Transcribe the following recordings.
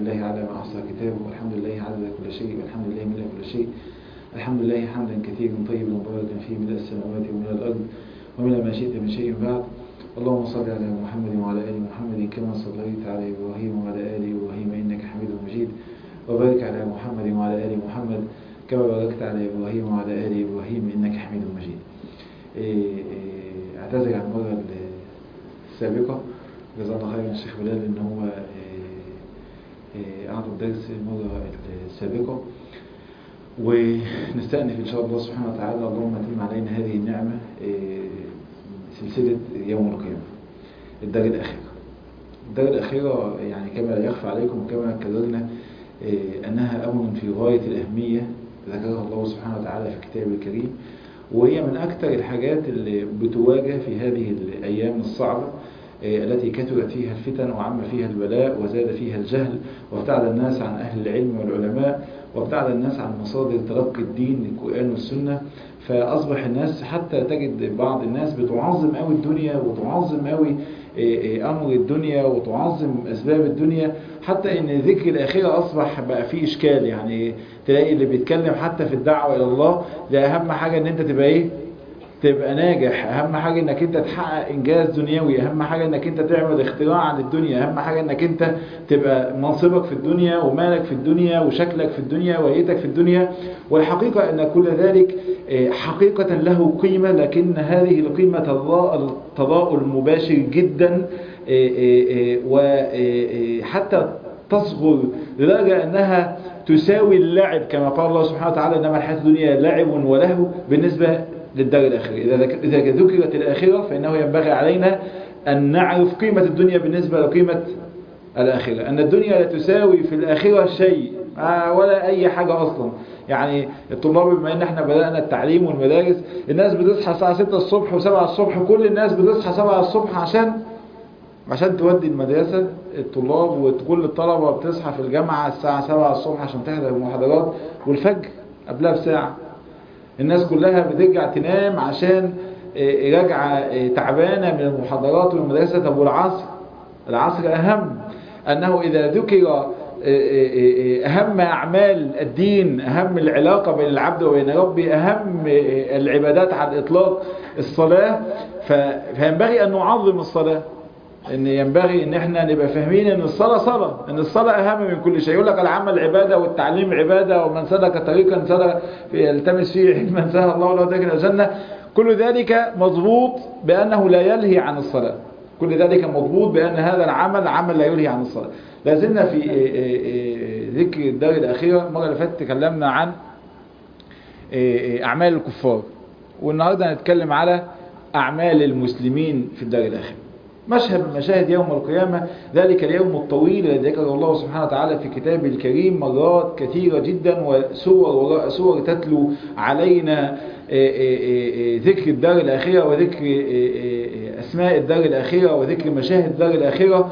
لله على ما أحصى كتابه والحمد لله عدد كل شيء والحمد لله من كل شيء الحمد لله حمدا كثيرا طيبا مباركا فيه من السماوات ومن الأرض ومن ما شئت من شيء بعد اللهم صل على محمد وعلى آل محمد كما صليت على إبراهيم وعلى آل إبراهيم إنك حميد مجيد وبارك على محمد وعلى آل محمد كما باركت على إبراهيم وعلى آل إبراهيم إنك حميد مجيد اعتذر عن المرة السابقة جزاه الله خيرا الشيخ بلال ان هو أعطى الدرس المرة السابقة ونستأنف إن شاء الله سبحانه وتعالى اللهم أتم علينا هذه النعمة سلسلة يوم القيامة الدرجة الأخيرة الدرجة الأخيرة يعني كما لا يخفى عليكم وكما كررنا أنها أمر في غاية الأهمية ذكرها الله سبحانه وتعالى في كتابه الكريم وهي من أكثر الحاجات اللي بتواجه في هذه الأيام الصعبة التي كثرت فيها الفتن وعم فيها البلاء وزاد فيها الجهل وابتعد الناس عن أهل العلم والعلماء وابتعد الناس عن مصادر تلقي الدين القرآن والسنة فأصبح الناس حتى تجد بعض الناس بتعظم قوي الدنيا وتعظم قوي أمر الدنيا وتعظم أسباب الدنيا حتى إن ذكر الآخرة أصبح بقى فيه إشكال يعني تلاقي اللي بيتكلم حتى في الدعوة إلى الله ده أهم حاجة إن أنت تبقى إيه تبقى ناجح اهم حاجة انك انت تحقق انجاز دنيوي اهم حاجة انك انت تعمل اختراع عن الدنيا اهم حاجة انك انت تبقى منصبك في الدنيا ومالك في الدنيا وشكلك في الدنيا وهيئتك في الدنيا والحقيقة ان كل ذلك حقيقة له قيمة لكن هذه القيمة تضاء المباشر جدا وحتى تصغر لدرجة انها تساوي اللعب كما قال الله سبحانه وتعالى انما الحياة الدنيا لعب ولهو بالنسبة للدار الآخرة إذا ذكرت الآخرة فإنه ينبغي علينا أن نعرف قيمة الدنيا بالنسبة لقيمة الآخرة أن الدنيا لا تساوي في الآخرة شيء ولا أي حاجة أصلا يعني الطلاب بما ان احنا بدأنا التعليم والمدارس الناس بتصحى الساعة 6 الصبح و7 الصبح كل الناس بتصحى 7 الصبح عشان عشان تودي المدرسة الطلاب وكل الطلبة بتصحى في الجامعة الساعة 7 الصبح عشان تحضر المحاضرات والفجر قبلها بساعة الناس كلها بترجع تنام عشان راجعة تعبانة من المحاضرات والمدرسة طب والعصر العصر أهم أنه إذا ذكر أهم أعمال الدين أهم العلاقة بين العبد وبين ربي أهم العبادات على الإطلاق الصلاة فينبغي أن نعظم الصلاة ان ينبغي ان احنا نبقى فاهمين ان الصلاة صلاة ان الصلاة اهم من كل شيء يقول لك العمل عبادة والتعليم عبادة ومن سلك طريقا سلك يلتمس فيه علما سهل الله له ذلك الجنة كل ذلك مضبوط بانه لا يلهي عن الصلاة كل ذلك مضبوط بان هذا العمل عمل لا يلهي عن الصلاة لازلنا في ذكر الدار الاخيرة المرة اللي فاتت تكلمنا عن اعمال الكفار والنهاردة هنتكلم على اعمال المسلمين في الدار الاخيرة مشهد من مشاهد يوم القيامة ذلك اليوم الطويل الذي ذكره الله سبحانه وتعالى في كتابه الكريم مرات كثيرة جدا وسور وراء سور تتلو علينا ذكر الدار الآخرة وذكر أسماء الدار الآخرة وذكر مشاهد الدار الآخرة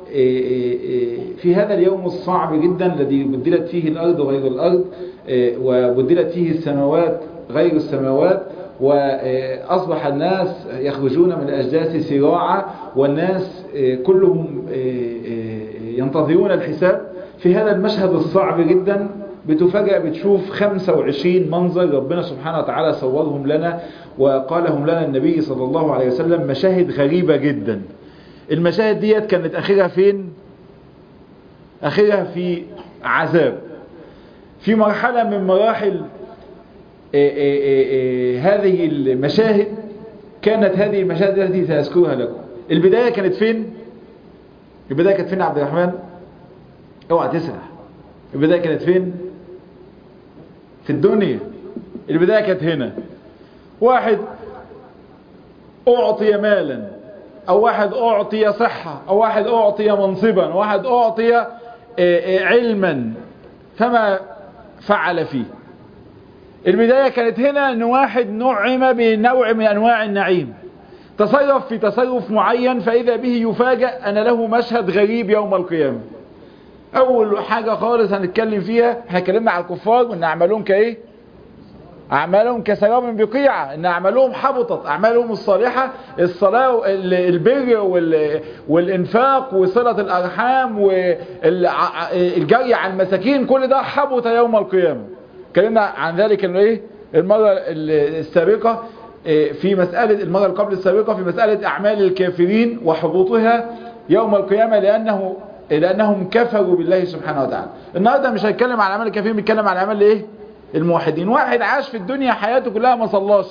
في هذا اليوم الصعب جدا الذي بدلت فيه الأرض غير الأرض وبدلت فيه السماوات غير السماوات وأصبح الناس يخرجون من الأجداث سراعا والناس كلهم ينتظرون الحساب في هذا المشهد الصعب جدا بتفاجأ بتشوف 25 منظر ربنا سبحانه وتعالى صورهم لنا وقالهم لنا النبي صلى الله عليه وسلم مشاهد غريبة جدا المشاهد ديت كانت أخيرها فين أخيرها في عذاب في مرحلة من مراحل إيه إيه إيه هذه المشاهد كانت هذه المشاهد التي سأذكرها لكم البداية كانت فين البداية كانت فين عبد الرحمن اوعى تسرح البداية كانت فين في الدنيا البداية كانت هنا واحد أعطي مالا أو واحد أعطي صحة أو واحد أعطي منصبا واحد أعطي علما فما فعل فيه البداية كانت هنا ان واحد نعم بنوع من انواع النعيم تصرف في تصرف معين فاذا به يفاجأ ان له مشهد غريب يوم القيامة اول حاجة خالص هنتكلم فيها احنا اتكلمنا على الكفار وان اعمالهم كايه أعمالهم كسراب بقيعة إن أعمالهم حبطت أعمالهم الصالحة الصلاة البر والإنفاق وصلة الأرحام والجري على المساكين كل ده حبط يوم القيامة اتكلمنا عن ذلك إيه المرة السابقة في مسألة المرة قبل السابقة في مسألة أعمال الكافرين وحبوطها يوم القيامة لأنه لأنهم كفروا بالله سبحانه وتعالى النهاردة مش هيتكلم عن أعمال الكافرين بيتكلم عن أعمال إيه الموحدين واحد عاش في الدنيا حياته كلها ما صلاش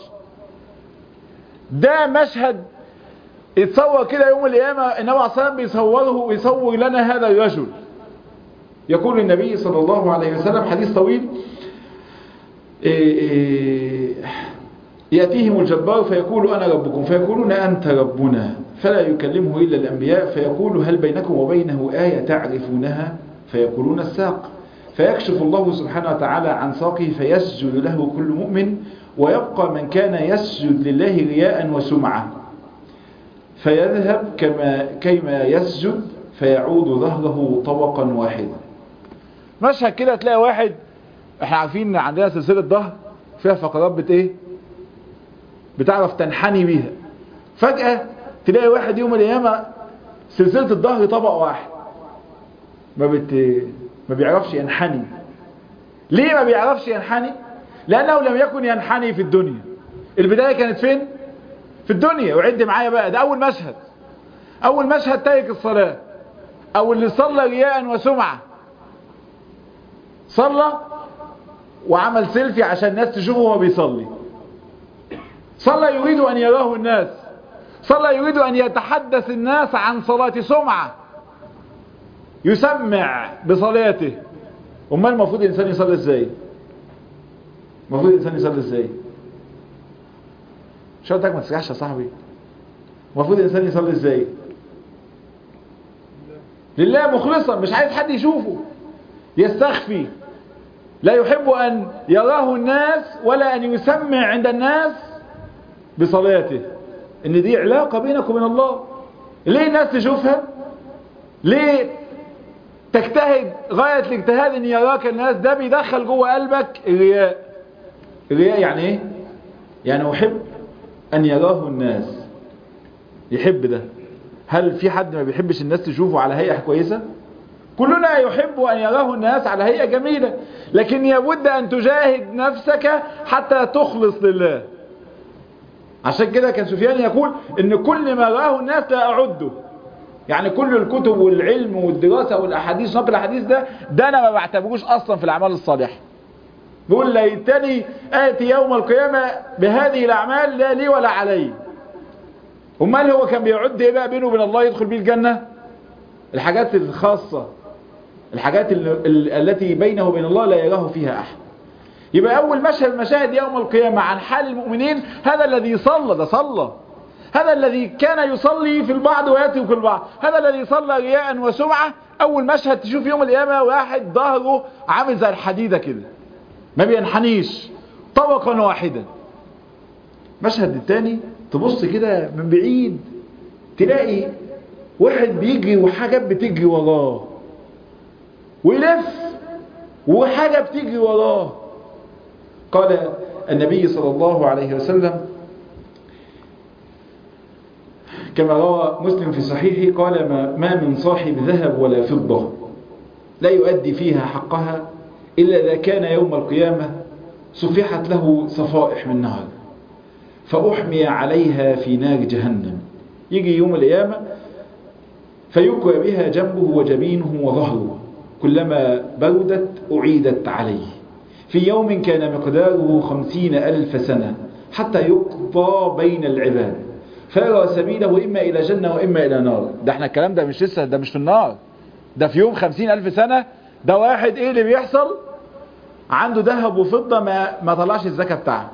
ده مشهد اتصور كده يوم القيامة النبي عليه الصلاة بيصوره ويصور لنا هذا الرجل يقول النبي صلى الله عليه وسلم حديث طويل إيه إيه يأتيهم الجبار فيقول أنا ربكم فيقولون أنت ربنا فلا يكلمه إلا الأنبياء فيقول هل بينكم وبينه آية تعرفونها فيقولون الساق فيكشف الله سبحانه وتعالى عن ساقه فيسجد له كل مؤمن ويبقى من كان يسجد لله رياء وسمعة فيذهب كما كيما يسجد فيعود ظهره طبقا واحدا مشهد كده تلاقي واحد احنا عارفين ان عندنا سلسلة ظهر فيها فقرات بت ايه بتعرف تنحني بيها فجأة تلاقي واحد يوم القيامة سلسلة الظهر طبق واحد ما بت ما بيعرفش ينحني ليه ما بيعرفش ينحني لأنه لم يكن ينحني في الدنيا البداية كانت فين في الدنيا وعد معايا بقى ده أول مشهد أول مشهد تارك الصلاة أو اللي صلى رياء وسمعة صلى وعمل سيلفي عشان الناس تشوفه وهو بيصلي صلى يريد أن يراه الناس صلى يريد أن يتحدث الناس عن صلاة سمعة يسمع بصلاته امال المفروض الانسان يصلي ازاي المفروض الانسان يصلي ازاي شرطك ما تسرحش يا صاحبي المفروض الانسان يصلي ازاي لله مخلصا مش عايز حد يشوفه يستخفي لا يحب ان يراه الناس ولا ان يسمع عند الناس بصلاته ان دي علاقة بينك وبين الله ليه الناس تشوفها ليه تجتهد غاية الاجتهاد ان يراك الناس ده بيدخل جوه قلبك الرياء الرياء يعني ايه يعني احب ان يراه الناس يحب ده هل في حد ما بيحبش الناس تشوفه على هيئة كويسة كلنا يحب ان يراه الناس على هيئة جميلة لكن يبد ان تجاهد نفسك حتى تخلص لله عشان كده كان سفيان يقول ان كل ما راه الناس لا اعده يعني كل الكتب والعلم والدراسة والأحاديث نقل الأحاديث ده ده أنا ما بعتبروش أصلا في الأعمال الصالحة بيقول ليتني آتي يوم القيامة بهذه الأعمال لا لي ولا علي أمال هو كان بيعد إيه بقى بينه وبين الله يدخل بيه الجنة الحاجات الخاصة الحاجات التي بينه وبين الله لا يراه فيها أحد يبقى أول مشهد مشاهد يوم القيامة عن حال المؤمنين هذا الذي صلى ده صلى هذا الذي كان يصلي في البعض ويترك البعض هذا الذي صلى رياء وسمعة اول مشهد تشوف يوم القيامة واحد ظهره عامل زي الحديدة كده ما بينحنيش طبقا واحدا مشهد التاني تبص كده من بعيد تلاقي واحد بيجري وحاجات بتجري وراه ويلف وحاجة بتجري وراه قال النبي صلى الله عليه وسلم كما روى مسلم في صحيحه قال ما, ما من صاحب ذهب ولا فضة لا يؤدي فيها حقها إلا إذا كان يوم القيامة صفحت له صفائح من نار فأحمي عليها في نار جهنم يجي يوم القيامة فيكوى بها جنبه وجبينه وظهره كلما بردت أعيدت عليه في يوم كان مقداره خمسين ألف سنة حتى يقضى بين العباد فيرى سبيله إما إلى جنة وإما إلى نار ده احنا الكلام ده مش لسه ده مش في النار ده في يوم خمسين ألف سنة ده واحد إيه اللي بيحصل عنده ذهب وفضة ما, ما طلعش الزكاة بتاعها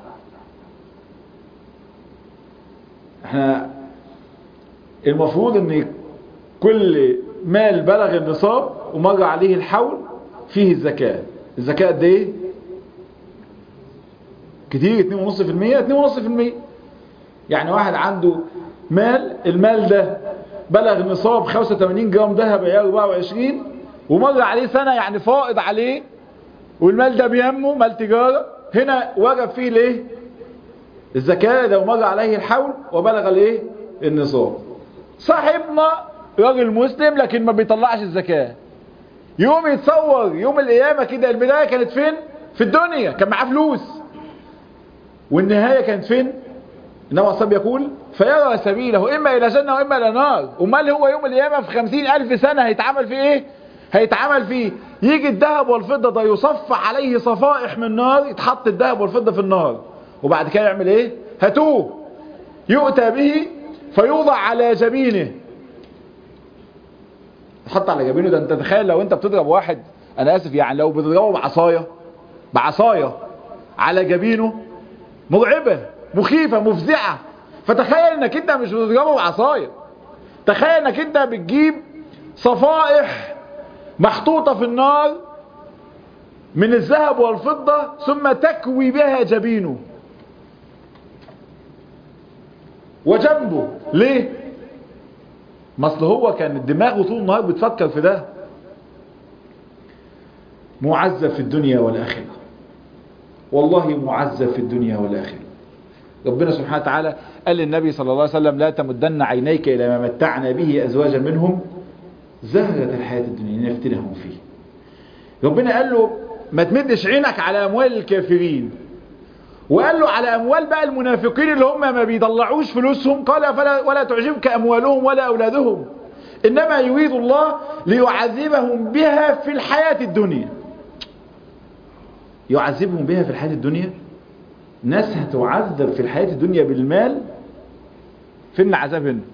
احنا المفروض ان كل مال بلغ النصاب ومر عليه الحول فيه الزكاة الزكاة قد ايه كتير 2.5% 2.5% يعني واحد عنده مال المال ده بلغ نصاب 85 جرام ذهب عيار 24 ومر عليه سنة يعني فائض عليه والمال ده بيهمه مال تجارة هنا وجب فيه ليه الزكاة لو مر عليه الحول وبلغ الايه النصاب صاحبنا راجل مسلم لكن ما بيطلعش الزكاة يوم يتصور يوم القيامة كده البداية كانت فين في الدنيا كان معاه فلوس والنهاية كانت فين إنما الصب يقول فيرى سبيله إما إلى جنة وإما إلى نار أمال هو يوم القيامة في خمسين ألف سنة هيتعمل فيه إيه هيتعمل فيه يجي الذهب والفضة ده يصف عليه صفائح من نار يتحط الذهب والفضة في النار وبعد كده يعمل إيه هاتوه يؤتى به فيوضع على جبينه تحط على جبينه ده انت تخيل لو انت بتضرب واحد انا اسف يعني لو بتضربه بعصايه بعصايه على جبينه مرعبه مخيفه مفزعه فتخيل انك انت مش بتضربه بعصايه تخيل انك انت بتجيب صفائح محطوطه في النار من الذهب والفضه ثم تكوي بها جبينه وجنبه ليه ما اصل هو كان دماغه طول النهار بتفكر في ده معذب في الدنيا والآخرة والله معذب في الدنيا والآخرة ربنا سبحانه وتعالى قال للنبي صلى الله عليه وسلم لا تمدن عينيك إلى ما متعنا به أزواجا منهم زهرة الحياة الدنيا نفتنهم فيه ربنا قال له ما تمدش عينك على أموال الكافرين وقال له على أموال بقى المنافقين اللي هم ما بيطلعوش فلوسهم قال فلا ولا تعجبك أموالهم ولا أولادهم إنما يريد الله ليعذبهم بها في الحياة الدنيا يعذبهم بها في الحياة الدنيا ناس هتعذب في الحياة الدنيا بالمال فين العذاب هنا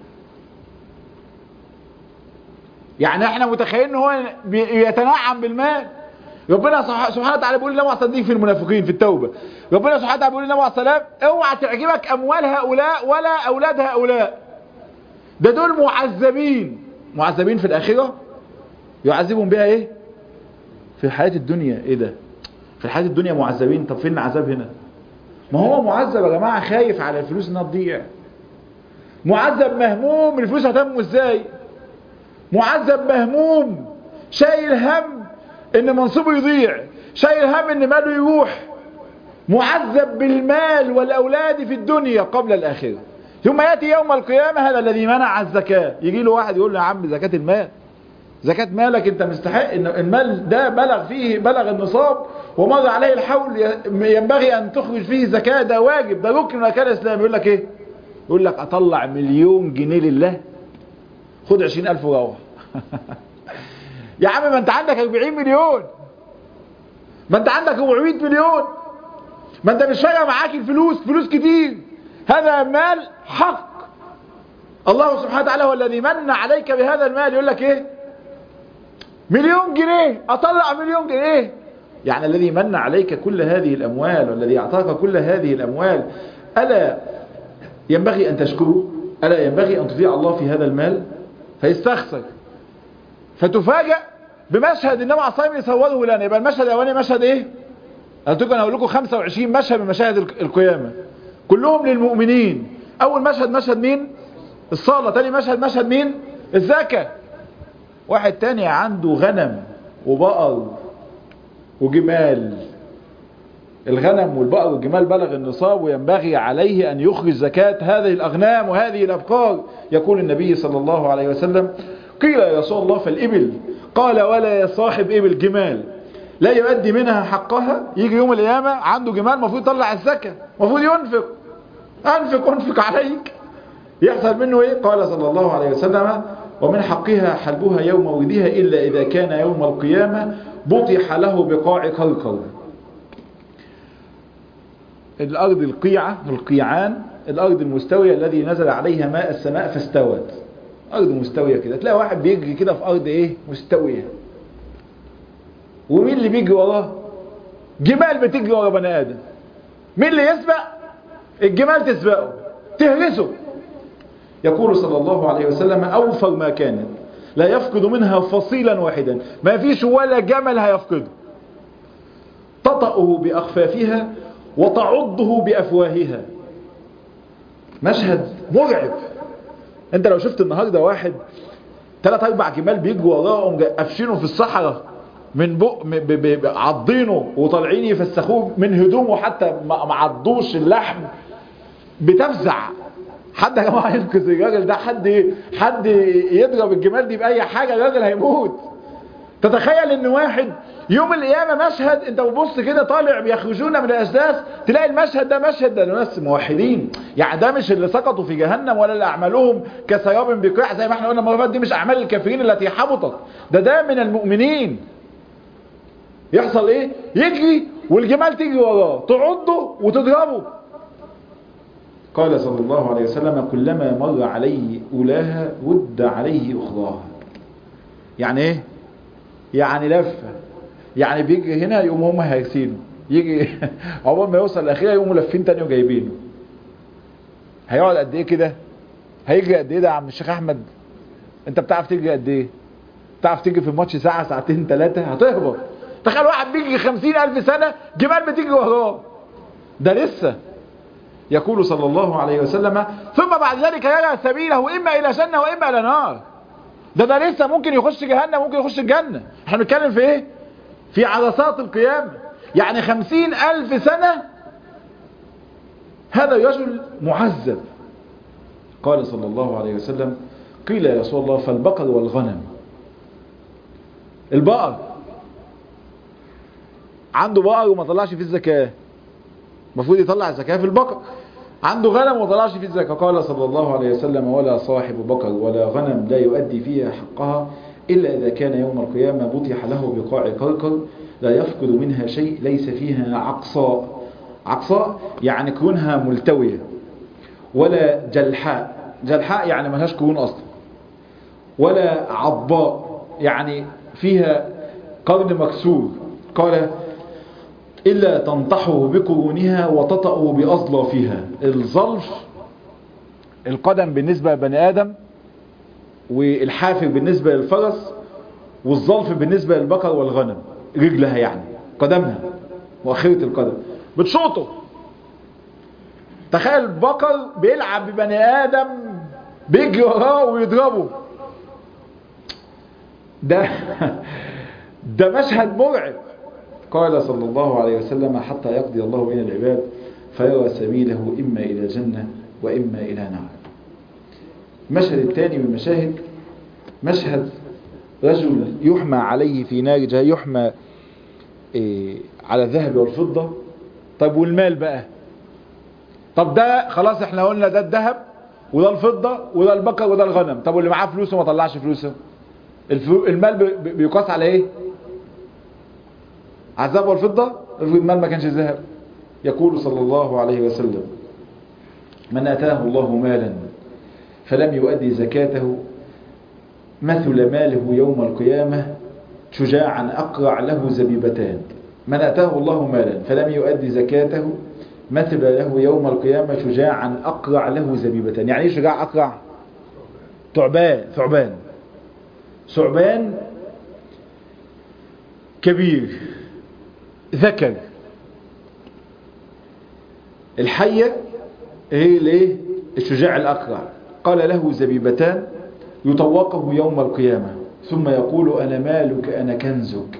يعني احنا متخيلين ان هو يتنعم بالمال ربنا سبحانه وتعالى بيقول لنا صديق في المنافقين في التوبة ربنا سبحانه وتعالى بيقول لنا السلام اوعى تعجبك اموال هؤلاء ولا اولاد هؤلاء ده دول معذبين معذبين في الاخرة يعذبهم بها ايه في الحياة الدنيا ايه ده في الحياة الدنيا معذبين طب فين العذاب هنا ما هو معذب يا جماعة خايف على الفلوس انها تضيع معذب مهموم الفلوس هتمه ازاي معذب مهموم شايل هم ان منصبه يضيع شايل هم ان ماله يروح معذب بالمال والاولاد في الدنيا قبل الاخره ثم ياتي يوم القيامه هذا الذي منع الزكاه يجي له واحد يقول له يا عم زكاه المال زكاه مالك انت مستحق ان المال ده بلغ فيه بلغ النصاب ومضى عليه الحول ينبغي ان تخرج فيه زكاه ده واجب ده ركن من اركان الاسلام يقول لك ايه يقول لك اطلع مليون جنيه لله خد 20000 وروح يا عم ما انت عندك 40 مليون ما انت عندك 400 مليون ما انت مش فارقه معاك الفلوس فلوس كتير هذا مال حق الله سبحانه وتعالى هو الذي من عليك بهذا المال يقول لك ايه مليون جنيه اطلع مليون جنيه يعني الذي من عليك كل هذه الاموال والذي اعطاك كل هذه الاموال الا ينبغي ان تشكره الا ينبغي ان تطيع الله في هذا المال فيستخسر فتفاجأ بمشهد النبي عليه الصلاه والسلام يصوره لنا يبقى المشهد الاولاني مشهد ايه قلت لكم انا هقول لكم 25 مشهد من مشاهد القيامه كلهم للمؤمنين اول مشهد مشهد مين الصلاه تاني مشهد مشهد مين الزكاه واحد تاني عنده غنم وبقر وجمال الغنم والبقر والجمال بلغ النصاب وينبغي عليه أن يخرج زكاة هذه الأغنام وهذه الأبقار يقول النبي صلى الله عليه وسلم قيل يا رسول الله فالإبل قال ولا يا صاحب إبل جمال لا يؤدي منها حقها يجي يوم القيامة عنده جمال المفروض يطلع الزكاة المفروض ينفق أنفق أنفق عليك يحصل منه إيه قال صلى الله عليه وسلم ومن حقها حلبها يوم ولدها إلا إذا كان يوم القيامة بطح له بقاع كركر الأرض القيعة القيعان الأرض المستوية الذي نزل عليها ماء السماء فاستوت أرض مستوية كده تلاقي واحد بيجري كده في أرض إيه مستوية ومين اللي بيجري وراه جمال بتجري ورا بني آدم مين اللي يسبق الجمال تسبقه تهرسه يقول صلى الله عليه وسلم أوفر ما كانت لا يفقد منها فصيلا واحدا ما فيش ولا جمل هيفقده تطأه بأخفافها وتعضه بأفواهها مشهد مرعب انت لو شفت النهاردة واحد ثلاث اربع جمال بيجوا وراهم قافشينه في الصحراء من بق م- ب- ب- ب- عضينه وطالعين يفسخوه من هدومه حتى ما ما عضوش اللحم بتفزع حد يا جماعه ينقذ الراجل ده حد حد يضرب الجمال دي باي حاجه الراجل هيموت تتخيل ان واحد يوم القيامة مشهد انت بتبص كده طالع بيخرجون من الاسداس تلاقي المشهد ده مشهد ده ناس موحدين يعني ده مش اللي سقطوا في جهنم ولا اللي اعمالهم كسراب بقيع زي ما احنا قلنا المره اللي فاتت دي مش اعمال الكافرين التي حبطت ده ده من المؤمنين يحصل ايه يجري والجمال تجري وراه تعضه وتضربه قال صلى الله عليه وسلم كلما مر عليه أولاها ود عليه أخراها يعني ايه يعني لفة يعني بيجي هنا يقوم هم هيرسينه يجي عقبال ما يوصل الاخيره يقوموا لافين تاني وجايبينه هيقعد قد ايه كده هيجري قد ايه ده يا عم الشيخ احمد انت بتعرف تجري قد ايه بتعرف تجري في الماتش ساعه ساعتين ثلاثه هتهبط تخيل واحد بيجري خمسين الف سنه جمال بتجري وراه ده لسه يقول صلى الله عليه وسلم ثم بعد ذلك يرى سبيله اما الى جنه واما الى نار ده ده لسه ممكن يخش جهنم ممكن يخش الجنة احنا بنتكلم في ايه في عرصات القيامة يعني خمسين الف سنة هذا الرجل معذب قال صلى الله عليه وسلم قيل يا رسول الله فالبقر والغنم البقر عنده بقر وما طلعش فيه الزكاة المفروض يطلع الزكاة في البقر عنده غنم وما طلعش فيه الزكاة قال صلى الله عليه وسلم ولا صاحب بقر ولا غنم لا يؤدي فيها حقها إلا إذا كان يوم القيامة بطح له بقاع كركر لا يفقد منها شيء ليس فيها عقصاء عقصاء يعني كونها ملتوية ولا جلحاء جلحاء يعني ملهاش كون أصلا ولا عضاء يعني فيها قرن مكسور قال إلا تنطحه بقرونها وتطأه بأظلافها الظلف القدم بالنسبة لبني آدم والحافر بالنسبة للفرس والظلف بالنسبة للبقر والغنم رجلها يعني قدمها وأخيرة القدم بتشوطه تخيل البقر بيلعب ببني آدم بيجري وراه ويضربه ده ده مشهد مرعب قال صلى الله عليه وسلم حتى يقضي الله بين العباد فيرى سبيله إما إلى جنة وإما إلى نار المشهد الثاني من المشاهد مشهد رجل يحمى عليه في نار جهنم يحمى إيه على الذهب والفضة طب والمال بقى طب ده خلاص احنا قلنا ده الذهب وده الفضة وده البقر وده الغنم طب واللي معاه فلوسه ما طلعش فلوسه الفلو المال بي- بيقاس على ايه على الذهب والفضة المال ما كانش ذهب يقول صلى الله عليه وسلم من أتاه الله مالا فلم يؤدي زكاته مثل ماله يوم القيامة شجاعا أقرع له زبيبتان من أتاه الله مالا فلم يؤدي زكاته مثل له يوم القيامة شجاعا أقرع له زبيبتان يعني ايه شجاع أقرع ثعبان ثعبان ثعبان كبير ذكر الحية هي الايه الشجاع الأقرع قال له زبيبتان يطوقه يوم القيامة ثم يقول أنا مالك أنا كنزك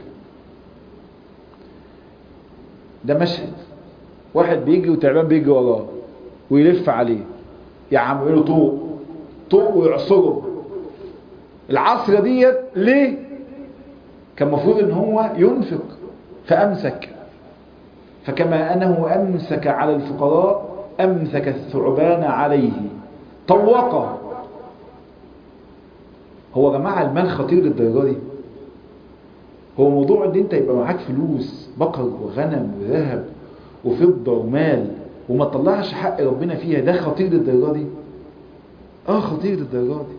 ده مشهد واحد بيجي وتعبان بيجي وراه ويلف عليه يا عم يقول له طوق طوق ويعصره العصرة ديت ليه كان المفروض ان هو ينفق فأمسك فكما أنه أمسك على الفقراء أمسك الثعبان عليه طوقه هو يا جماعة المال خطير للدرجة دي هو موضوع ان انت يبقى معاك فلوس بقر وغنم وذهب وفضة ومال وما تطلعش حق ربنا فيها ده خطير للدرجة دي اه خطير للدرجة دي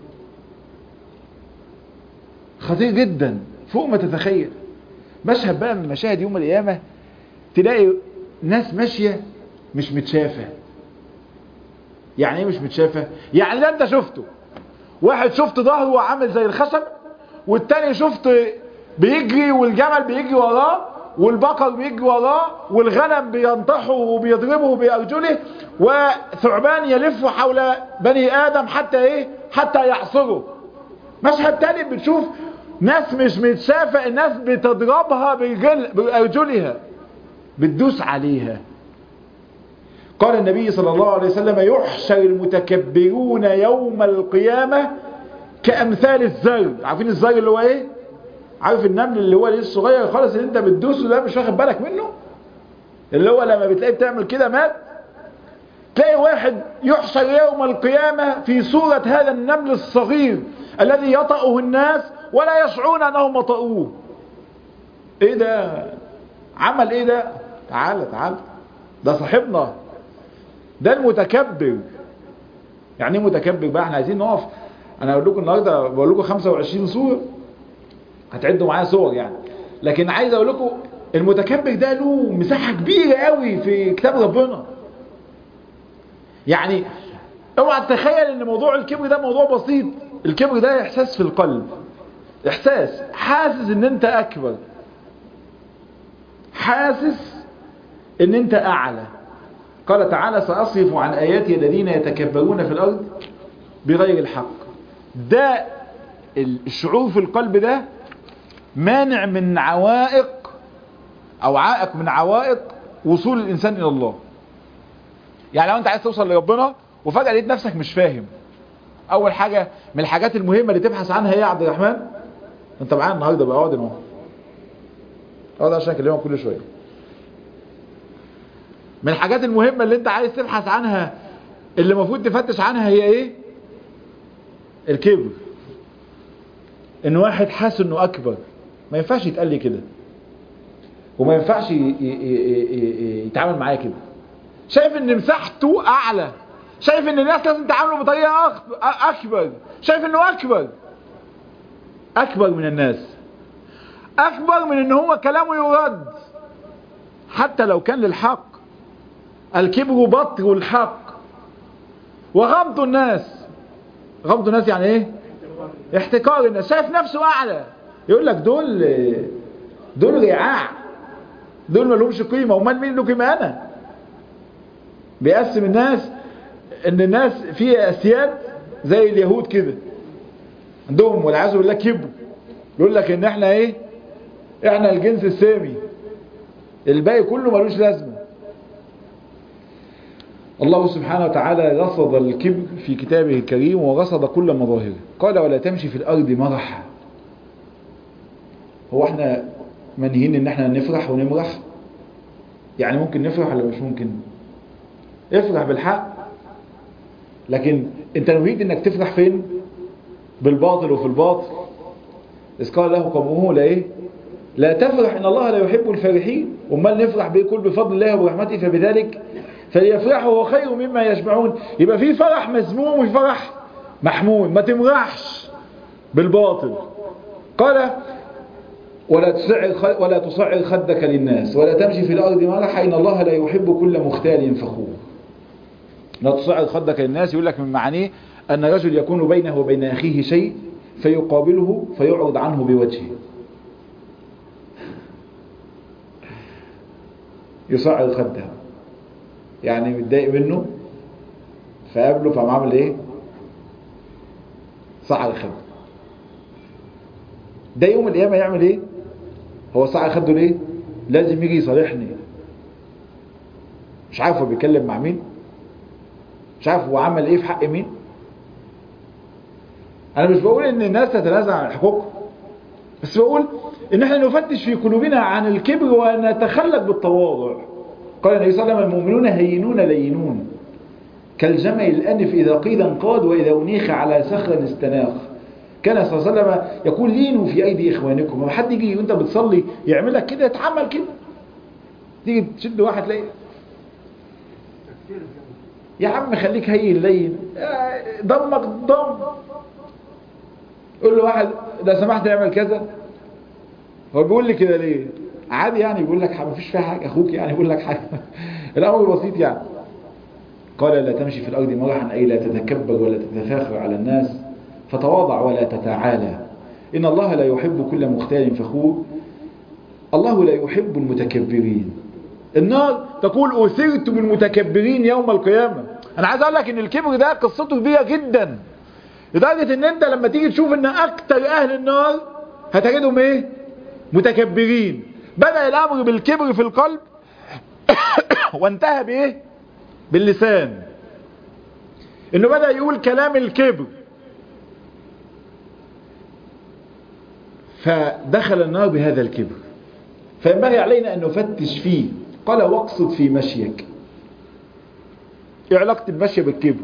خطير جدا فوق ما تتخيل مشهد بقى من مشاهد يوم القيامة تلاقي ناس ماشية مش متشافة يعني ايه مش متشافة يعني ده انت شفته واحد شفت ظهره عامل زي الخشب والتاني شفت بيجري والجمل بيجري وراه والبقر بيجري وراه والغنم بينطحه وبيضربه بأرجله وثعبان يلف حول بني آدم حتى ايه حتى يعصره مشهد تاني بتشوف ناس مش متشافة الناس بتضربها برجل بأرجلها بتدوس عليها قال النبي صلى الله عليه وسلم يحشر المتكبرون يوم القيامة كأمثال الزر عارفين الزر اللي هو ايه عارف النمل اللي هو لسه صغير خالص اللي انت بتدوسه ده مش واخد بالك منه اللي هو لما بتلاقيه بتعمل كده مات تلاقي واحد يحشر يوم القيامة في صورة هذا النمل الصغير الذي يطأه الناس ولا يشعرون انهم طأوه ايه ده عمل ايه ده تعال تعال ده صاحبنا ده المتكبر يعني ايه متكبر بقى احنا عايزين نقف انا اقول لكم النهارده بقول لكم 25 صوره هتعدوا معايا صور يعني لكن عايز اقول لكم المتكبر ده له مساحه كبيره قوي في كتاب ربنا يعني اوعى تتخيل ان موضوع الكبر ده موضوع بسيط الكبر ده احساس في القلب احساس حاسس ان انت اكبر حاسس ان انت اعلى قال تعالى سأصرف عن آياتي الذين يتكبرون في الأرض بغير الحق ده الشعور في القلب ده مانع من عوائق أو عائق من عوائق وصول الإنسان إلى الله يعني لو أنت عايز توصل لربنا وفجأة لقيت نفسك مش فاهم أول حاجة من الحاجات المهمة اللي تبحث عنها هي يا عبد الرحمن أنت معايا النهاردة بقى اقعد اهو اقعد عشان أكلمك كل شوية من الحاجات المهمة اللي انت عايز تبحث عنها اللي المفروض تفتش عنها هي ايه الكبر ان واحد حاسس انه اكبر ما ينفعش يتقال لي كده وما ينفعش يتعامل معايا كده شايف ان مساحته اعلى شايف ان الناس لازم تعامله بطريقة اكبر شايف انه اكبر اكبر من الناس اكبر من ان هو كلامه يرد حتى لو كان للحق الكبر بطر الحق وغمط الناس غمط الناس يعني ايه احتكار الناس شايف نفسه اعلى يقول لك دول دول رعاع دول ما لهمش قيمه امال مين له قيمه انا بيقسم الناس ان الناس فيها اسياد زي اليهود كده عندهم والعياذ بالله كبر يقول لك ان احنا ايه احنا الجنس السامي الباقي كله ملوش لازمه الله سبحانه وتعالى رصد الكبر في كتابه الكريم ورصد كل مظاهره قال ولا تمشي في الأرض مرحا هو احنا منهين ان احنا نفرح ونمرح يعني ممكن نفرح ولا مش ممكن افرح بالحق لكن انت نريد انك تفرح فين بالباطل وفي الباطل إذ قال له قومه لا ايه لا تفرح ان الله لا يحب الفرحين امال نفرح بكل بفضل الله وبرحمته فبذلك فليفرحوا هو خير مما يجمعون يبقى في فرح مذموم وفي فرح محمود ما تمرحش بالباطل قال ولا تصعر ولا تصعر خدك للناس ولا تمشي في الارض مرحا ان الله لا يحب كل مختال فخور لا تصعر خدك للناس يقول لك من معانيه ان رجل يكون بينه وبين اخيه شيء فيقابله فيعرض عنه بوجهه يصعر خده يعني متضايق منه فقابله فقام عامل ايه صعر خده ده يوم القيامه يعمل ايه هو صعر خده ليه لازم يجي يصالحني مش عارف هو بيتكلم مع مين مش عارف هو عمل ايه في حق مين انا مش بقول ان الناس تتنازع عن حقوقهم بس بقول ان احنا نفتش في قلوبنا عن الكبر ونتخلق بالتواضع قال النبي صلى الله عليه وسلم المؤمنون هينون لينون كالجمل الأنف إذا قيل انقاد وإذا أنيخ على صخر استناخ كان صلى الله عليه وسلم يقول لينوا في أيدي إخوانكم لما حد يجي وأنت بتصلي يعمل لك كده يتعمل كده تيجي تشد واحد تلاقي يا عم خليك هين لين ضمك ضم قول له واحد لو سمحت اعمل كذا هو بيقول لي كده ليه عادي يعني بيقول لك ما فيش فيها حاجه اخوك يعني بيقول لك حاجه الامر بسيط يعني قال لا تمشي في الارض مرحا اي لا تتكبر ولا تتفاخر على الناس فتواضع ولا تتعالى ان الله لا يحب كل مختال فخور الله لا يحب المتكبرين النار تقول اثرت بالمتكبرين يوم القيامه انا عايز اقول لك ان الكبر ده قصته كبيره جدا لدرجه ان انت لما تيجي تشوف ان اكتر اهل النار هتجدهم ايه متكبرين بدأ الامر بالكبر في القلب وانتهى بايه باللسان انه بدأ يقول كلام الكبر فدخل النار بهذا الكبر فينبغي علينا ان نفتش فيه قال واقصد في مشيك ايه علاقة المشي بالكبر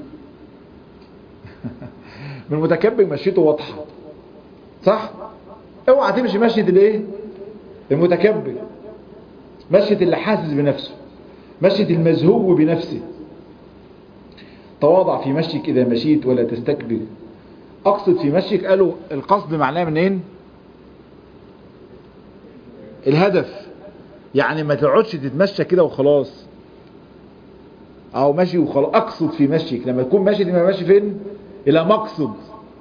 من المتكبر مشيته واضحة صح اوعى تمشي مشية الايه المتكبر مشية اللي حاسس بنفسه مشية المزهو بنفسه تواضع في مشيك اذا مشيت ولا تستكبر اقصد في مشيك قالوا القصد معناه منين الهدف يعني ما تقعدش تتمشى كده وخلاص او ماشي وخلاص اقصد في مشيك لما تكون ماشي تبقى ماشي فين الى مقصد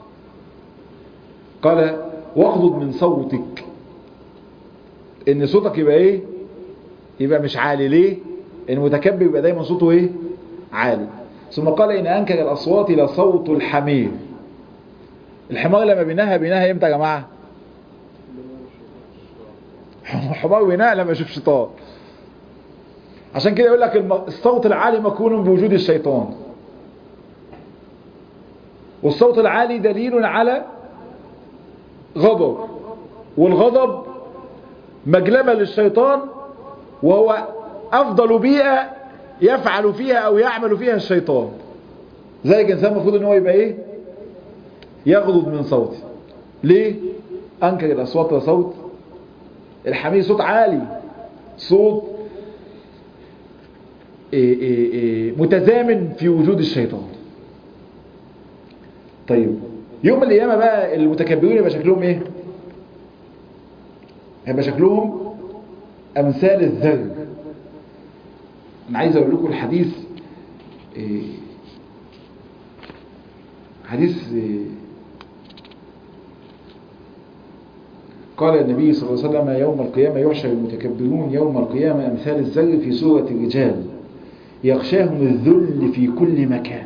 قال واخضض من صوتك ان صوتك يبقى ايه يبقى مش عالي ليه المتكبر يبقى دايما صوته ايه عالي ثم قال ان انكر الاصوات لصوت الحمير الحمار لما بينهى بينهى امتى يا جماعه حمار بينهى لما يشوف شيطان عشان كده يقول لك الصوت العالي مكون بوجود الشيطان والصوت العالي دليل على غضب والغضب مجلبة للشيطان وهو أفضل بيئة يفعل فيها أو يعمل فيها الشيطان زي الإنسان المفروض ان هو يبقى إيه يغضب من صوته ليه أنكر الأصوات لصوت الحميد صوت عالي صوت إيه إيه إيه متزامن في وجود الشيطان طيب يوم القيامة بقى المتكبرين يبقى شكلهم ايه هيبقى شكلهم امثال الذر انا عايز اقول لكم الحديث إيه حديث إيه قال النبي صلى الله عليه وسلم يوم القيامة يحشر المتكبرون يوم القيامة أمثال الذر في سورة الرجال يغشاهم الذل في كل مكان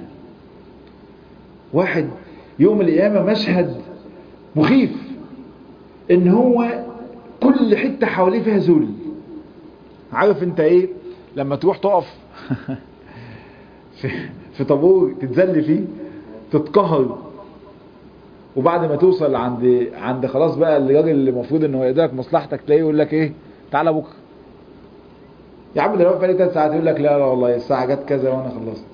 واحد يوم القيامة مشهد مخيف ان هو كل حتة حواليه فيها ذل عارف انت ايه لما تروح تقف في, في طابور تتذل فيه تتقهر وبعد ما توصل عند عند خلاص بقى الراجل اللي المفروض انه يقدرك مصلحتك تلاقيه يقول لك ايه تعالى بكره يا عم ده لو بقالي ثلاث ساعات يقول لك لا لا والله الساعه جت كذا وانا خلصت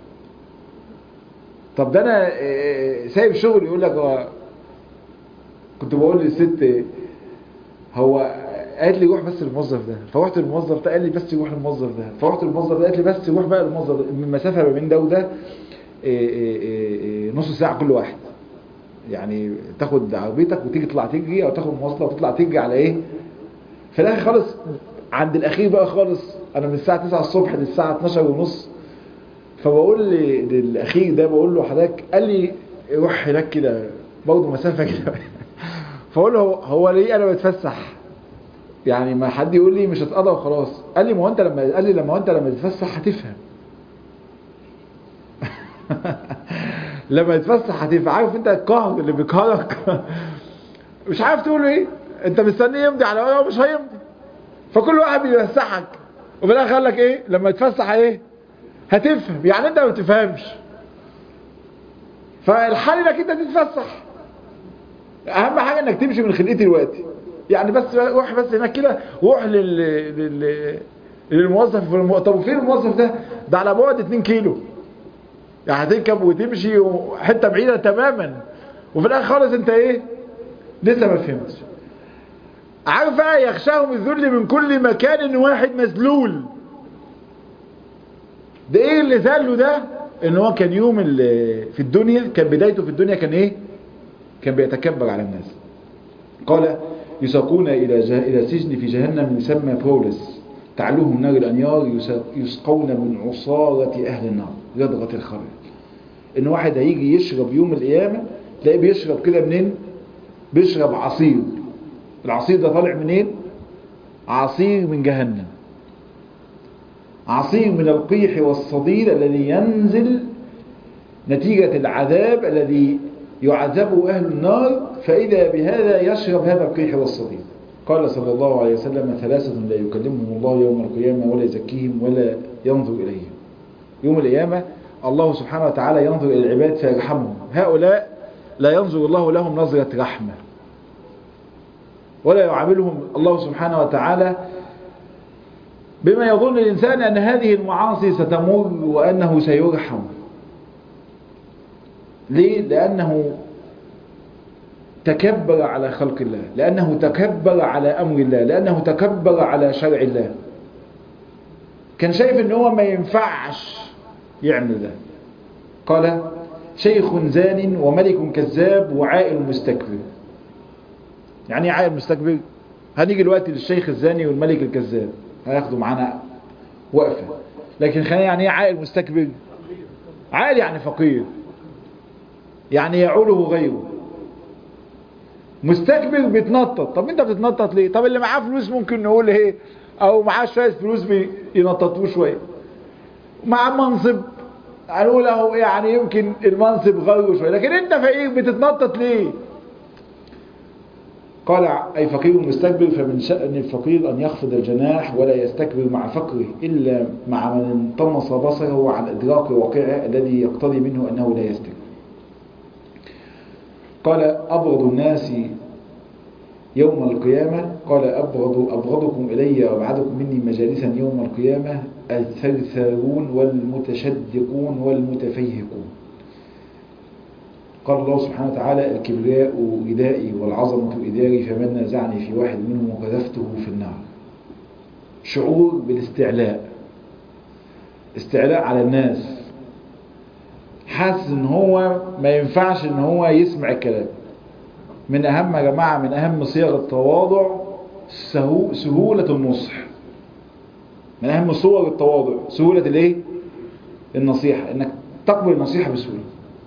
طب ده انا سايب شغل يقول لك هو كنت بقول للست هو قالت لي روح بس للموظف ده فروحت للموظف ده قال لي بس روح للموظف ده فروحت للموظف ده قالت لي بس روح بقى للموظف ده المسافه ما بين ده وده نص ساعه كل واحد يعني تاخد عربيتك وتيجي تطلع تجري او تاخد مواصله وتطلع تجري على ايه في الاخر خالص عند الاخير بقى خالص انا من الساعه 9 الصبح للساعه 12 ونص فبقول لي للاخير ده بقول له حضرتك قال لي روح هناك كده برضه مسافه كده فاقول له هو ليه انا بتفسح يعني ما حد يقول لي مش هتقضى وخلاص قال لي ما هو انت لما قال لي لما انت لما تتفسح هتفهم لما تتفسح هتفهم عارف انت القهر اللي بيقهرك مش عارف تقول ايه انت مستنيه يمضي على ورقه مش هيمضي فكل واحد بيفسحك وفي الاخر قال لك ايه لما يتفسح ايه هتفهم يعني انت ما بتفهمش فالحل انك انت تتفسح اهم حاجه انك تمشي من خلقتي دلوقتي يعني بس روح بس هناك كده روح لل... لل... للموظف في الم... طب وفين الموظف ده ده على بعد 2 كيلو يعني هتركب وتمشي حته بعيده تماما وفي الاخر خالص انت ايه لسه ما فهمتش عارف بقى يخشاهم الذل من كل مكان واحد مذلول ده ايه اللي ذله ده ان هو كان يوم اللي في الدنيا كان بدايته في الدنيا كان ايه كان بيتكبر على الناس قال يساقون الى جه... الى سجن في جهنم يسمى فولس تعلوهم نار الانيار يسقون من عصارة اهل النار يضغط الخرج ان واحد هيجي يشرب يوم القيامة تلاقيه بيشرب كده منين بيشرب عصير العصير ده طالع منين عصير من جهنم عصير من القيح والصديد الذي ينزل نتيجة العذاب الذي يعذب أهل النار فإذا بهذا يشرب هذا القيح والصديق قال صلى الله عليه وسلم ثلاثة لا يكلمهم الله يوم القيامة ولا يزكيهم ولا ينظر إليهم يوم القيامة الله سبحانه وتعالى ينظر إلى العباد فيرحمهم هؤلاء لا ينظر الله لهم نظرة رحمة ولا يعاملهم الله سبحانه وتعالى بما يظن الإنسان أن هذه المعاصي ستمر وأنه سيرحم ليه؟ لأنه تكبر على خلق الله لأنه تكبر على أمر الله لأنه تكبر على شرع الله كان شايف ان هو ما ينفعش يعمل ده قال شيخ زان وملك كذاب وعائل مستكبر يعني ايه عائل مستكبر هنيجي دلوقتي للشيخ الزاني والملك الكذاب هياخدوا معانا وقفه لكن خلينا يعني ايه عائل مستكبر عائل يعني فقير يعني يعوله غيره مستكبر بيتنطط طب انت بتتنطط ليه طب اللي معاه فلوس ممكن نقول ايه او معاه شويه فلوس بينططوه شويه معاه منصب هنقول اهو يعني يمكن المنصب غيره شويه لكن انت فقير بتتنطط ليه قال أي فقير مستكبر فمن شأن الفقير أن يخفض الجناح ولا يستكبر مع فقره إلا مع من انطمس بصره عن إدراك واقعه الذي يقتضي منه أنه لا يستكبر قال أبغض الناس يوم القيامة قال أبغض أبغضكم إلي وأبعدكم مني مجالسا يوم القيامة الثرثارون والمتشدقون والمتفيهقون قال الله سبحانه وتعالى الكبرياء ردائي والعظمة إداري فمن نازعني في واحد منهم وقذفته في النار شعور بالاستعلاء استعلاء على الناس حاسس ان هو ما ينفعش ان هو يسمع الكلام من اهم يا جماعة من اهم صيغ التواضع سهولة النصح من اهم صور التواضع سهولة الايه النصيحة انك تقبل النصيحة بسهولة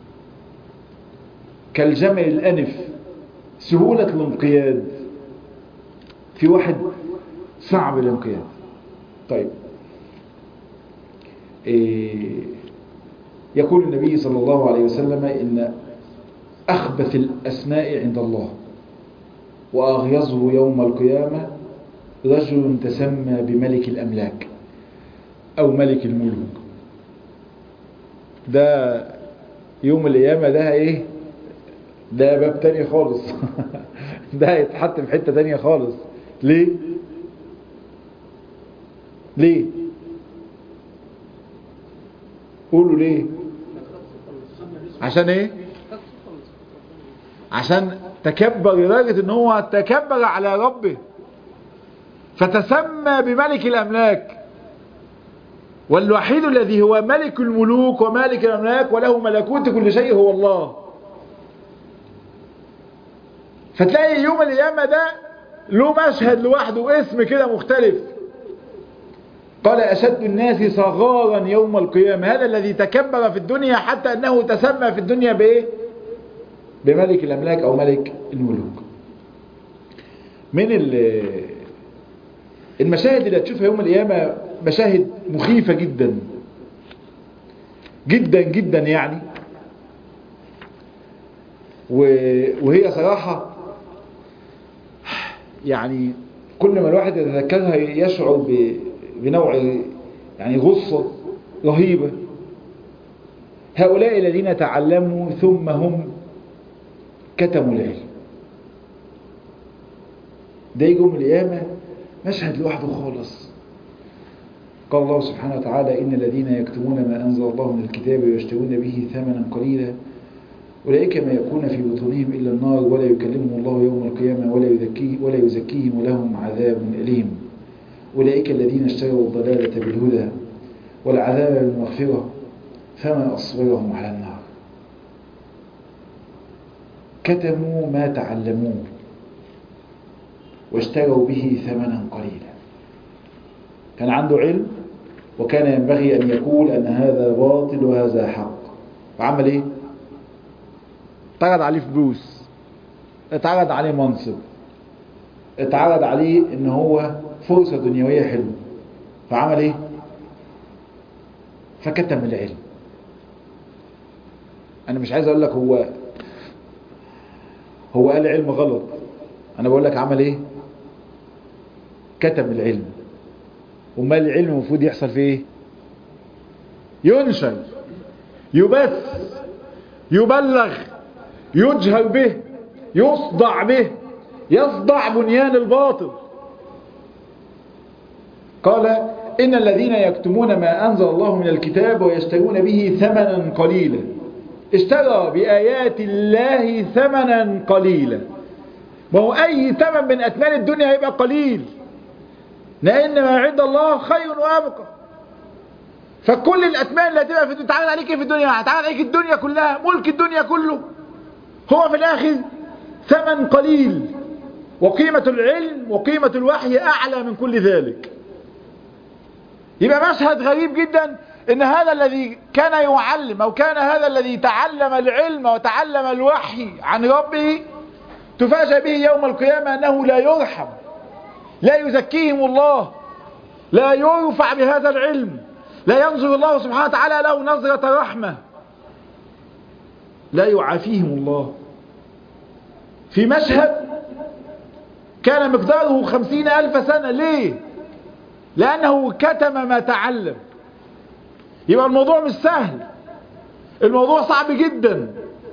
كالجمل الانف سهولة الانقياد في واحد صعب الانقياد طيب إيه يقول النبي صلى الله عليه وسلم إن أخبث الأسماء عند الله وأغيظه يوم القيامة رجل تسمى بملك الأملاك أو ملك الملوك ده يوم القيامة ده إيه ده باب تاني خالص ده يتحط في حتة تانية خالص ليه ليه قولوا ليه عشان ايه عشان تكبر لدرجة ان هو تكبر على ربه فتسمى بملك الاملاك والوحيد الذي هو ملك الملوك ومالك الاملاك وله ملكوت كل شيء هو الله فتلاقي يوم القيامة ده له مشهد لوحده اسم كده مختلف قال أشد الناس صغارا يوم القيامة هذا الذي تكبر في الدنيا حتى أنه تسمى في الدنيا بإيه بملك الأملاك أو ملك الملوك من المشاهد اللي هتشوفها يوم القيامة مشاهد مخيفة جدا جدا جدا يعني وهي صراحة يعني كل ما الواحد يتذكرها يشعر ب بنوع يعني غصة رهيبة هؤلاء الذين تعلموا ثم هم كتموا العلم ده يجوا القيامة مشهد لوحده خالص قال الله سبحانه وتعالى إن الذين يكتمون ما أنزل الله من الكتاب ويشترون به ثمنا قليلا أولئك ما يكون في بطونهم إلا النار ولا يكلمهم الله يوم القيامة ولا, يزكي ولا يزكيهم ولهم عذاب أليم أولئك الذين اشتروا الضلالة بالهدى والعذاب بالمغفرة فما أصبرهم على النار كتموا ما تعلموه واشتروا به ثمنا قليلا كان عنده علم وكان ينبغي أن يقول أن هذا باطل وهذا حق وعمل ايه اتعرض عليه فلوس اتعرض عليه منصب اتعرض عليه ان هو فرصة دنيوية حلوة فعمل ايه فكتم العلم انا مش عايز اقول لك هو هو قال علم غلط انا بقول لك عمل ايه كتم العلم امال العلم المفروض يحصل فيه ايه ينشر يبث يبلغ يجهر به يصدع به يصدع بنيان الباطل قال إن الذين يكتمون ما أنزل الله من الكتاب ويشترون به ثمنا قليلا اشترى بآيات الله ثمنا قليلا ما هو أي ثمن من أثمان الدنيا هيبقى قليل لأن ما عند الله خير وأبقى فكل الأثمان اللي هتبقى في تعمل عليك ايه في الدنيا هتعمل عليك الدنيا كلها ملك الدنيا كله هو في الآخر ثمن قليل وقيمة العلم وقيمة الوحي أعلى من كل ذلك يبقى مشهد غريب جدا ان هذا الذي كان يعلم او كان هذا الذي تعلم العلم وتعلم الوحي عن ربه تفاجأ به يوم القيامة انه لا يرحم لا يزكيهم الله لا يرفع بهذا العلم لا ينظر الله سبحانه وتعالى له نظرة رحمة لا يعافيهم الله في مشهد كان مقداره خمسين ألف سنة ليه لأنه كتم ما تعلم يبقى الموضوع مش سهل الموضوع صعب جدا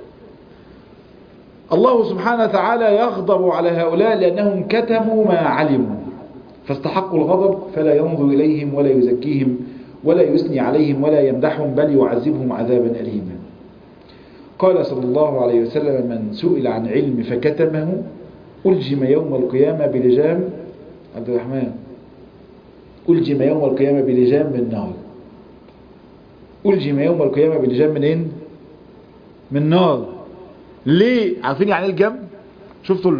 الله سبحانه وتعالى يغضب على هؤلاء لأنهم كتموا ما علموا فاستحقوا الغضب فلا ينظر إليهم ولا يزكيهم ولا يثني عليهم ولا يمدحهم بل يعذبهم عذابا أليما قال صلى الله عليه وسلم من سئل عن علم فكتمه ألجم يوم القيامة بلجام عبد الرحمن ألجم يوم القيامة بلجام من نار ألجم يوم القيامة بلجام منين من نار ليه عارفين يعني ايه الجم شفتوا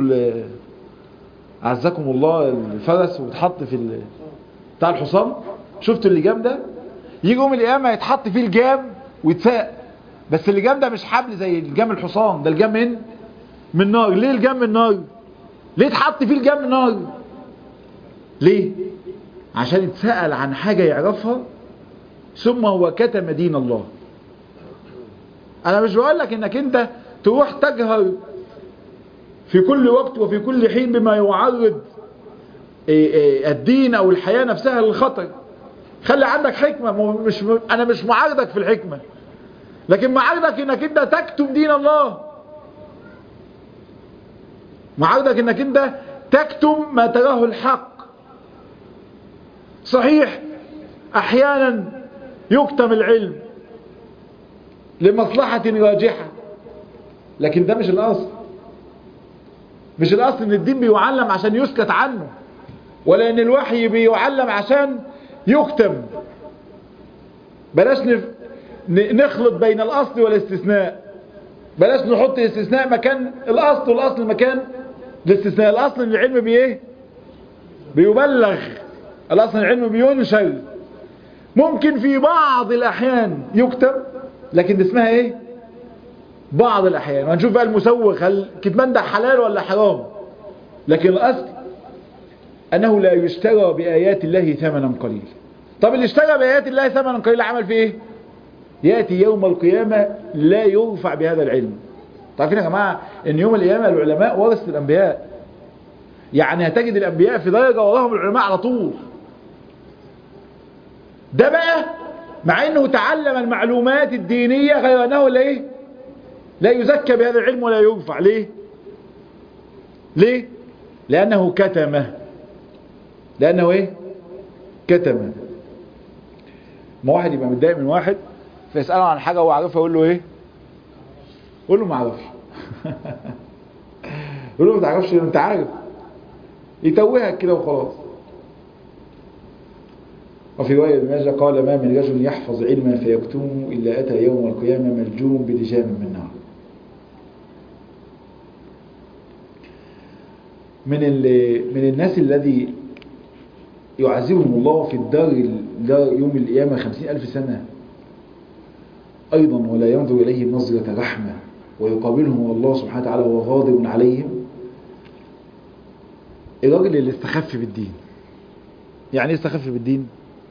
عزكم الله الفرس وبتحط في ال... بتاع الحصان شفتوا اللجام ده يجي يوم القيامة يتحط فيه الجام ويتساق بس اللجام ده مش حبل زي الجام الحصان ده الجام من من نار ليه الجام من نار ليه اتحط فيه الجام من نار ليه عشان يتسأل عن حاجة يعرفها ثم هو كتم دين الله انا مش بقول لك انك انت تروح تجهر في كل وقت وفي كل حين بما يعرض الدين او الحياة نفسها للخطر خلي عندك حكمة مش انا مش معارضك في الحكمة لكن معارضك انك انت تكتم دين الله معارضك انك انت تكتم ما تراه الحق صحيح احيانا يكتم العلم لمصلحة راجحة لكن ده مش الاصل مش الاصل ان الدين بيعلم عشان يسكت عنه ولا ان الوحي بيعلم عشان يكتم بلاش نف... نخلط بين الاصل والاستثناء بلاش نحط الاستثناء مكان الاصل والاصل مكان الاستثناء الاصل ان العلم بايه بيبلغ الاصل العلم بينشر ممكن في بعض الاحيان يكتب لكن دي اسمها ايه بعض الاحيان وهنشوف بقى المسوغ هل كتمان ده حلال ولا حرام لكن الاصل انه لا يشترى بايات الله ثمنا قليلا طب اللي اشترى بايات الله ثمنا قليلا عمل فيه ايه ياتي يوم القيامه لا يرفع بهذا العلم عارفين يا جماعه ان يوم القيامه العلماء ورثه الانبياء يعني هتجد الانبياء في درجه وراهم العلماء على طول ده بقى مع انه تعلم المعلومات الدينيه غير انه لا ايه لا يزكى بهذا العلم ولا يرفع ليه ليه لانه كتمه لانه ايه كتمه ما واحد يبقى متضايق من واحد فيسأله عن حاجة هو عارفها يقول له ايه يقول له ما اعرفش يقول له ما تعرفش انت عارف يتوهك كده وخلاص وفي رواية ابن ماجه قال ما من رجل يحفظ علما فيكتمه إلا أتى يوم القيامة ملجوم بلجام من نار من من الناس الذي يعذبهم الله في الدار يوم القيامة خمسين ألف سنة أيضا ولا ينظر إليهم نظرة رحمة ويقابلهم الله سبحانه وتعالى وهو غاضب عليهم الراجل اللي استخف بالدين يعني ايه استخف بالدين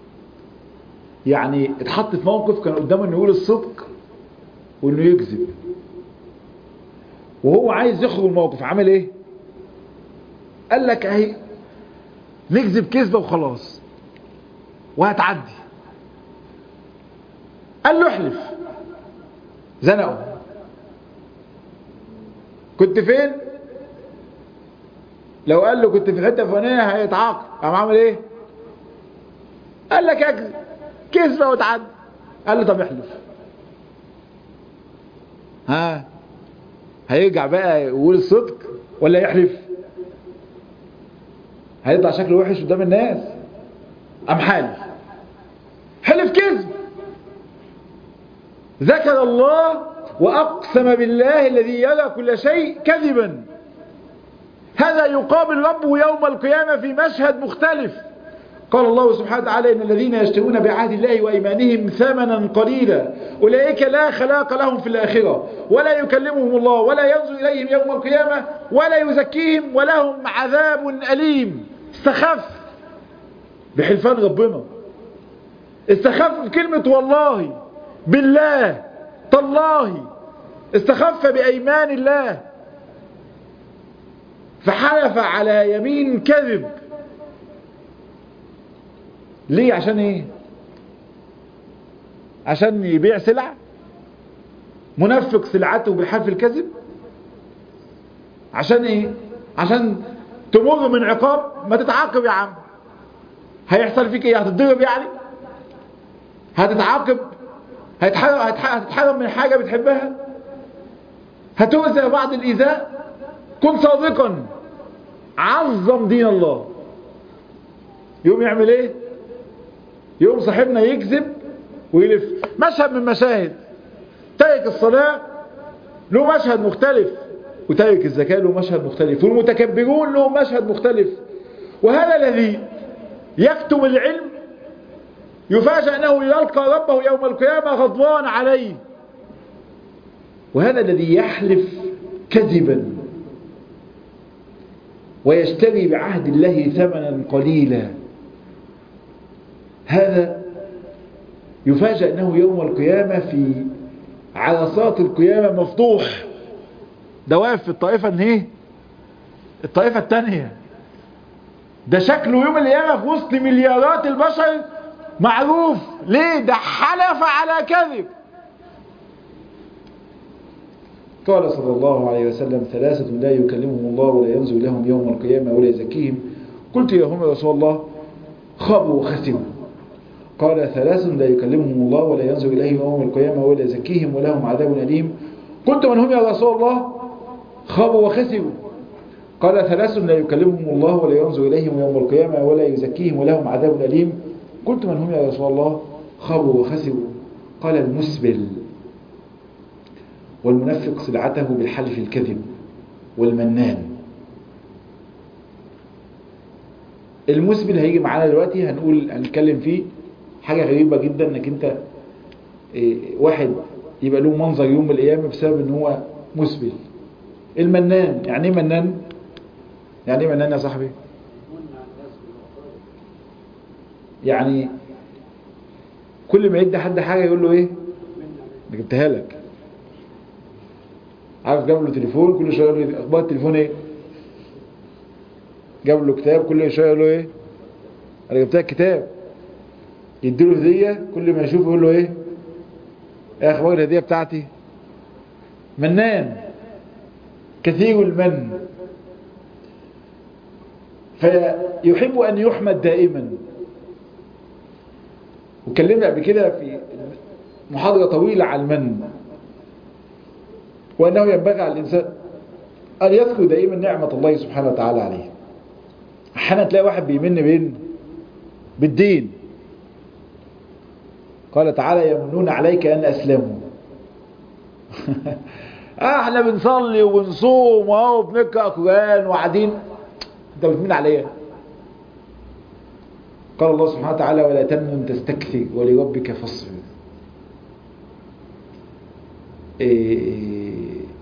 يعني اتحط في موقف كان قدامه انه يقول الصدق وانه يكذب وهو عايز يخرج من الموقف عمل ايه قال لك اهي نكذب كذبة وخلاص وهتعدي قال له احلف زنقه كنت فين لو قال له كنت في حته فلانيه هيتعاقب قام عامل ايه قال لك اكذب كذبه وتعدي قال له طب احلف ها هيرجع بقى يقول الصدق ولا يحلف هيطلع شكله وحش قدام الناس قام حالف حلف كذب ذكر الله وأقسم بالله الذي يرى كل شيء كذبا هذا يقابل ربه يوم القيامة في مشهد مختلف قال الله سبحانه وتعالى إن الذين يشترون بعهد الله وإيمانهم ثمنا قليلا أولئك لا خلاق لهم في الآخرة ولا يكلمهم الله ولا ينظر إليهم يوم القيامة ولا يزكيهم ولهم عذاب أليم استخف بحلفان ربنا استخف بكلمة والله بالله تالله استخف بأيمان الله فحلف على يمين كذب ليه عشان ايه عشان يبيع سلعة منفق سلعته بالحلف الكذب عشان ايه عشان تمر من عقاب ما تتعاقب يا عم هيحصل فيك ايه هتتضرب يعني هتتعاقب هتحرم, هتتحرم من حاجة بتحبها هتؤذى بعض الإيذاء كن صادقا عظم دين الله يوم يعمل ايه يوم صاحبنا يكذب ويلف مشهد من مشاهد تارك الصلاة له مشهد مختلف وتارك الزكاة له مشهد مختلف والمتكبرون له مشهد مختلف وهذا الذي يكتم العلم يفاجأ أنه يلقى ربه يوم القيامة غضبان عليه وهذا الذي يحلف كذبا ويشتري بعهد الله ثمنا قليلا هذا يفاجأ أنه يوم القيامة في عرصات القيامة مفضوح ده واقف في الطائفة ايه الطائفة الثانية ده شكله يوم القيامة في وسط مليارات البشر معروف ليه ده حلف على كذب قال صلى الله عليه وسلم ثلاثة لا يكلمهم الله ولا ينزل لهم يوم القيامة ولا يزكيهم قلت يا هم يا رسول الله خابوا وخسروا قال ثلاث لا يكلمهم الله ولا ينزل إليهم يوم القيامة ولا يزكيهم ولهم عذاب أليم قلت من هم يا رسول الله خابوا وخسروا قال ثلاث لا يكلمهم الله ولا ينزل إليهم يوم القيامة ولا يزكيهم ولهم عذاب أليم قلت من هم يا رسول الله خابوا وخسروا قال المسبل والمنفق سلعته بالحلف الكذب والمنان المسبل هيجي معانا دلوقتي هنقول هنتكلم فيه حاجة غريبة جدا انك انت إيه واحد يبقى له منظر يوم القيامة بسبب ان هو مسبل المنان يعني ايه منان يعني ايه منان يا صاحبي يعني كل ما يدي حد حاجة يقول له ايه انا جبتها لك عارف جاب له تليفون كل شويه يقول له اخبار التليفون ايه جاب له كتاب كل شويه يقول له ايه انا جبت لك كتاب يديله هديه كل ما يشوف يقول له ايه ايه اخبار الهديه بتاعتي منان كثير المن فيحب ان يحمد دائما وكلمنا قبل كده في محاضرة طويلة على المن وأنه ينبغي على الإنسان أن يذكر دائما نعمة الله سبحانه وتعالى عليه أحيانا تلاقي واحد بيمن بين بالدين قال تعالى يمنون عليك أن أسلموا احنا بنصلي وبنصوم وهو بنقرأ قرآن وقاعدين انت بتمن عليا قال الله سبحانه وتعالى ولا تمنن تستكثر ولربك فاصبر إيه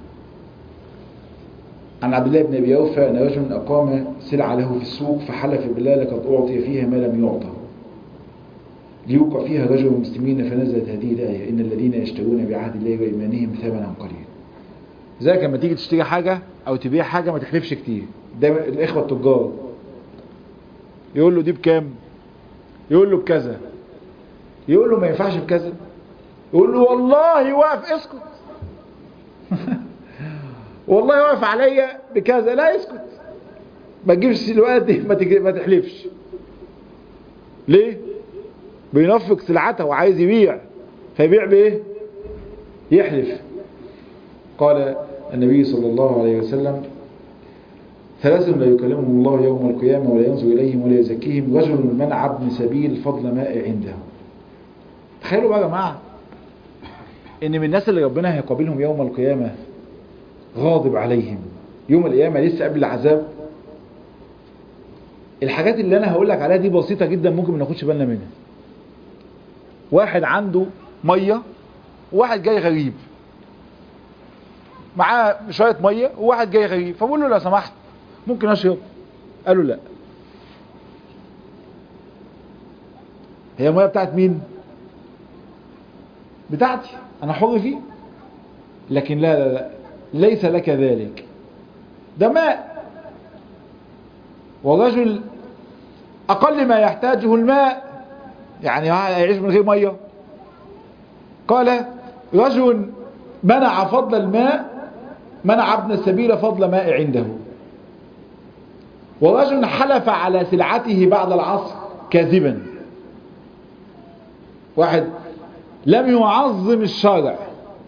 عن عبد الله بن ابي اوفى ان رجل اقام سلعه له في السوق فحلف بالله لقد اعطي فيها ما لم يعطى ليوقع فيها رجل مسلمين فنزلت هذه الايه ان الذين يشترون بعهد الله وايمانهم ثمنا قليلا زي لما تيجي تشتري حاجة او تبيع حاجة ما تحلفش كتير ده الاخوة التجار يقول له دي بكام يقول له بكذا يقول له ما ينفعش بكذا يقول له والله واقف اسكت والله واقف عليا بكذا لا اسكت ما تجيبش الوقت دي ما, تجي ما تحلفش ليه بينفق سلعته وعايز يبيع فيبيع بايه يحلف قال النبي صلى الله عليه وسلم ثلاث لا يكلمهم الله يوم القيامة ولا ينظر إليهم ولا يزكيهم رجل منع ابن سبيل فضل ماء عنده تخيلوا بقى يا جماعة ان من الناس اللي ربنا هيقابلهم يوم القيامة غاضب عليهم يوم القيامة لسه قبل العذاب الحاجات اللي انا هقول لك عليها دي بسيطة جدا ممكن ما ناخدش بالنا منها واحد عنده مية وواحد جاي غريب معاه شوية مية وواحد جاي غريب فبقول له لو سمحت ممكن اشرب قالوا لا هي المية بتاعت مين بتاعتي انا حر فيه لكن لا لا لا ليس لك ذلك ده ماء ورجل اقل ما يحتاجه الماء يعني هيعيش من غير ميه قال رجل منع فضل الماء منع ابن السبيل فضل ماء عنده ورجل حلف على سلعته بعد العصر كاذبا واحد لم يعظم الشارع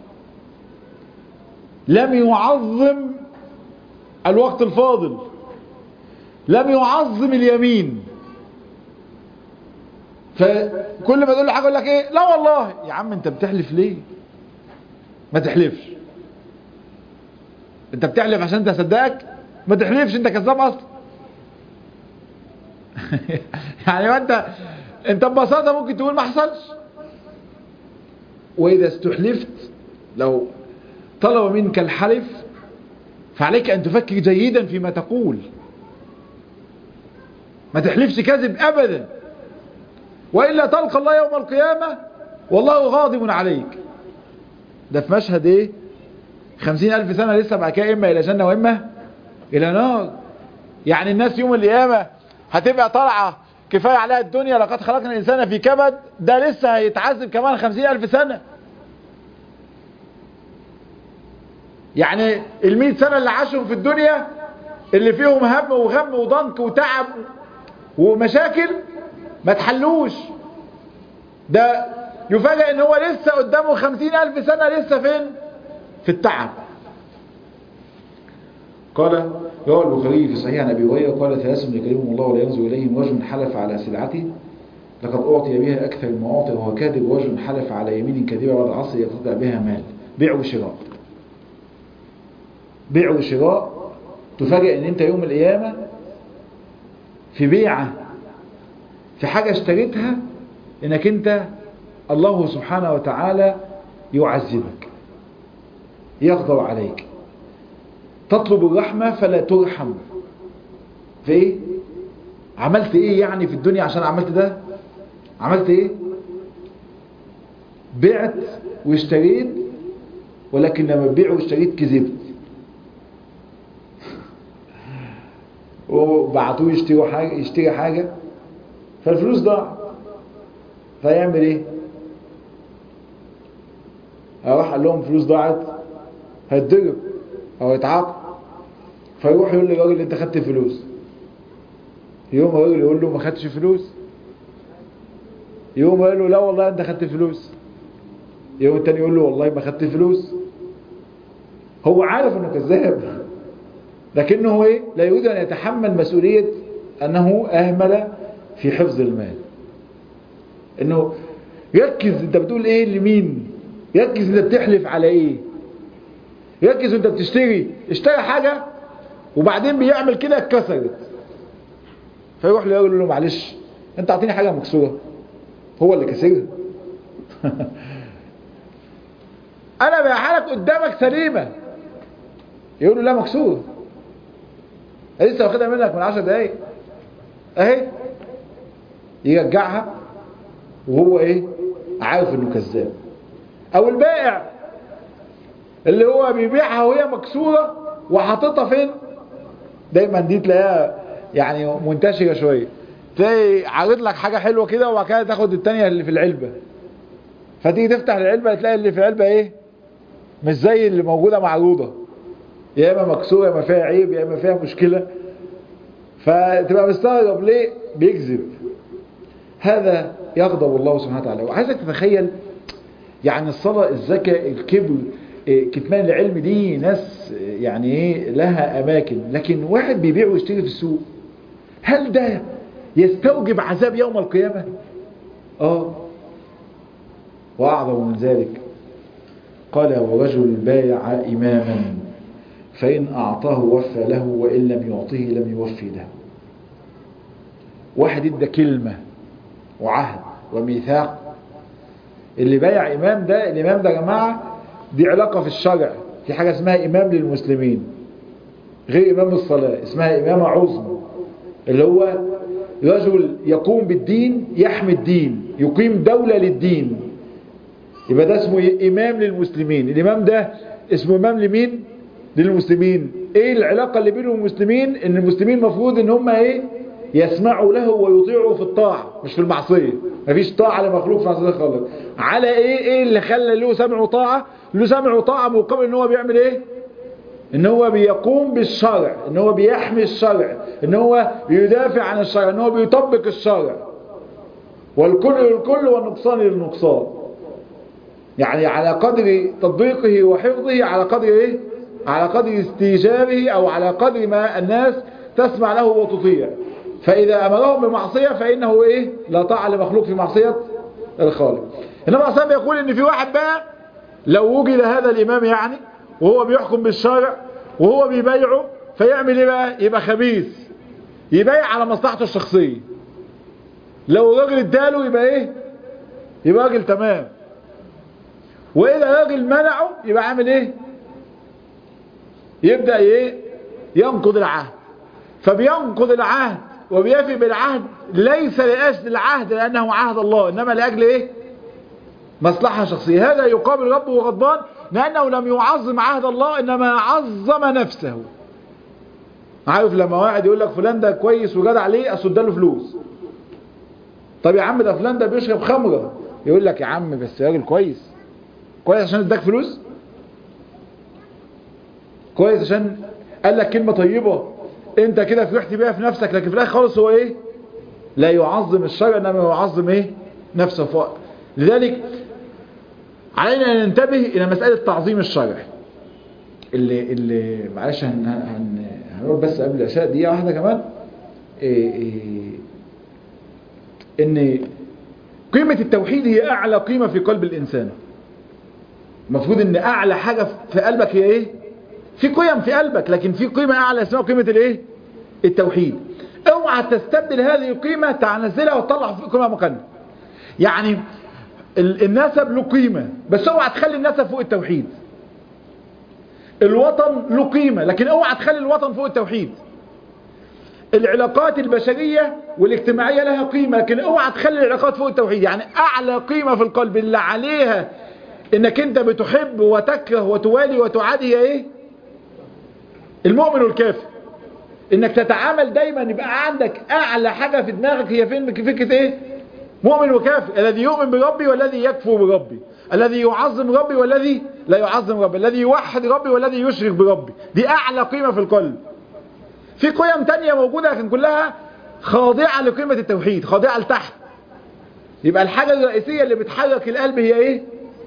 لم يعظم الوقت الفاضل لم يعظم اليمين فكل ما تقول له حاجه يقول لك ايه لا والله يا عم انت بتحلف ليه ما تحلفش انت بتحلف عشان انت اصدقك ما تحلفش انت كذاب اصلا يعني انت انت ببساطه ممكن تقول ما حصلش واذا استحلفت لو طلب منك الحلف فعليك ان تفكر جيدا فيما تقول ما تحلفش كذب ابدا وإلا تلقى الله يوم القيامة والله غاضب عليك ده في مشهد ايه خمسين ألف سنة لسه بعد كده إما إلى جنة وإما إلى نار يعني الناس يوم القيامة هتبقى طالعة كفاية عليها الدنيا لقد خلقنا الإنسان في كبد ده لسه هيتعذب كمان خمسين ألف سنة يعني المئة سنة اللي عاشهم في الدنيا اللي فيهم هم وغم وضنك وتعب ومشاكل ما تحلوش ده يفاجئ ان هو لسه قدامه خمسين الف سنة لسه فين في التعب قال رواه البخاري في صحيح عن ابي هريره قال ثلاث يكلمهم الله ولا ينظر اليهم رجل حلف على سلعته لقد اعطي بها اكثر المعاطي وهو كاذب رجل حلف على يمين كاذبه بعد العصر يقطع بها مال بيع وشراء بيع وشراء تفاجئ ان انت يوم القيامه في بيعه في حاجة اشتريتها انك انت الله سبحانه وتعالى يعذبك يغضب عليك تطلب الرحمة فلا ترحم في ايه عملت ايه يعني في الدنيا عشان عملت ده عملت ايه بعت واشتريت ولكن لما بيع واشتريت كذبت وبعتوه يشتروا حاجة يشتري حاجة فالفلوس ضاع فيعمل ايه راح قال لهم فلوس ضاعت هيتضرب او يتعاقب فيروح يقول للراجل انت خدت فلوس يوم الراجل يقول له ما خدتش فلوس يوم قال له لا والله انت خدت فلوس يوم التاني يقول له والله ما خدت فلوس هو عارف انه كذاب لكنه ايه لا يريد ان يتحمل مسؤولية انه اهمل في حفظ المال انه يركز انت بتقول ايه لمين يركز انت بتحلف على ايه يركز انت بتشتري اشتري حاجة وبعدين بيعمل كده اتكسرت فيروح له يقول له معلش انت اعطيني حاجة مكسورة هو اللي كسرها انا بقى لك قدامك سليمة يقول له لا مكسور لسه واخدها منك من 10 دقايق اهي يرجعها وهو ايه عارف انه كذاب او البائع اللي هو بيبيعها وهي مكسورة وحاططها فين دايما دي تلاقيها يعني منتشرة شوية تلاقي عارض لك حاجة حلوة كده وبعد كده تاخد التانية اللي في العلبة فتيجي تفتح العلبة تلاقي اللي في العلبة ايه مش زي اللي موجودة معروضة يا اما مكسورة يا اما فيها عيب يا اما فيها مشكلة فتبقى مستغرب ليه بيكذب هذا يغضب الله سبحانه وتعالى وعايزك تتخيل يعني الصلاة الزكاة الكبر كتمان العلم دي ناس يعني ايه لها اماكن لكن واحد بيبيع ويشتري في السوق هل ده يستوجب عذاب يوم القيامة اه واعظم من ذلك قال ورجل بايع اماما فان اعطاه وفى له وان لم يعطه لم يوفي له واحد ادى كلمة وعهد وميثاق اللي بايع امام ده الامام ده يا جماعه دي علاقة في الشرع في حاجة اسمها إمام للمسلمين غير إمام الصلاة اسمها إمامة عظمى اللي هو رجل يقوم بالدين يحمي الدين يقيم دولة للدين يبقى ده اسمه إمام للمسلمين الإمام ده اسمه إمام لمين للمسلمين ايه العلاقة اللي بينهم المسلمين ان المسلمين مفروض ان هم ايه يسمعوا له ويطيعوا في الطاعة مش في المعصية مفيش طاعة لمخلوق في معصية خالص على ايه ايه اللي خلى له سمع وطاعة له سمع وطاعة مقابل ان هو بيعمل ايه ان هو بيقوم بالشرع ان هو بيحمي الشرع ان هو بيدافع عن الشرع ان هو بيطبق الشرع والكل للكل والنقصان للنقصان يعني على قدر تطبيقه وحفظه على قدر ايه على قدر استيجابه او على قدر ما الناس تسمع له وتطيع فاذا امرهم بمعصية فانه ايه لا طاعة لمخلوق في معصية الخالق انما اصلا يقول ان في واحد بقى لو وجد هذا الامام يعني وهو بيحكم بالشارع وهو بيبايعه فيعمل ايه بقى يبقى خبيث يبايع على مصلحته الشخصية لو الراجل اداله يبقى ايه يبقى راجل تمام واذا راجل منعه يبقى عامل ايه يبدأ ايه ينقض العهد فبينقض العهد وبيفي بالعهد ليس لأجل العهد لأنه عهد الله إنما لأجل ايه مصلحة شخصية هذا يقابل ربه غضبان لأنه لم يعظم عهد الله إنما عظم نفسه عارف لما واحد يقول لك فلان ده كويس وجدع عليه أسد له فلوس طب يا عم ده فلان ده بيشرب خمرة يقول لك يا عم بس راجل كويس كويس عشان اداك فلوس كويس عشان قال لك كلمة طيبة انت كده فرحت بيها في نفسك لكن في الاخر خالص هو ايه لا يعظم الشرع انما يعظم ايه نفسه فوق لذلك علينا ان ننتبه الى مسألة تعظيم الشرع اللي اللي معلش هن هن هنقول بس قبل العشاء دقيقة واحدة كمان إيه إيه ان قيمة التوحيد هي اعلى قيمة في قلب الانسان المفروض ان اعلى حاجة في قلبك هي ايه في قيم في قلبك لكن في قيمة اعلى اسمها قيمة الايه التوحيد اوعى تستبدل هذه القيمة تنزلها وتطلع في قيمة مكانها يعني النسب له قيمة بس اوعى تخلي النسب فوق التوحيد الوطن له قيمة لكن اوعى تخلي الوطن فوق التوحيد العلاقات البشرية والاجتماعية لها قيمة لكن اوعى تخلي العلاقات فوق التوحيد يعني اعلى قيمة في القلب اللي عليها انك انت بتحب وتكره وتوالي وتعادي هي ايه المؤمن والكافر انك تتعامل دايما يبقى عندك اعلى حاجة في دماغك هي فين فكرة ايه مؤمن وكافر الذي يؤمن بربي والذي يكفر بربي الذي يعظم ربي والذي لا يعظم ربي الذي يوحد ربي والذي يشرك بربي دي اعلى قيمة في القلب في قيم تانية موجودة لكن كلها خاضعة لقيمة التوحيد خاضعة لتحت يبقى الحاجة الرئيسية اللي بتحرك القلب هي ايه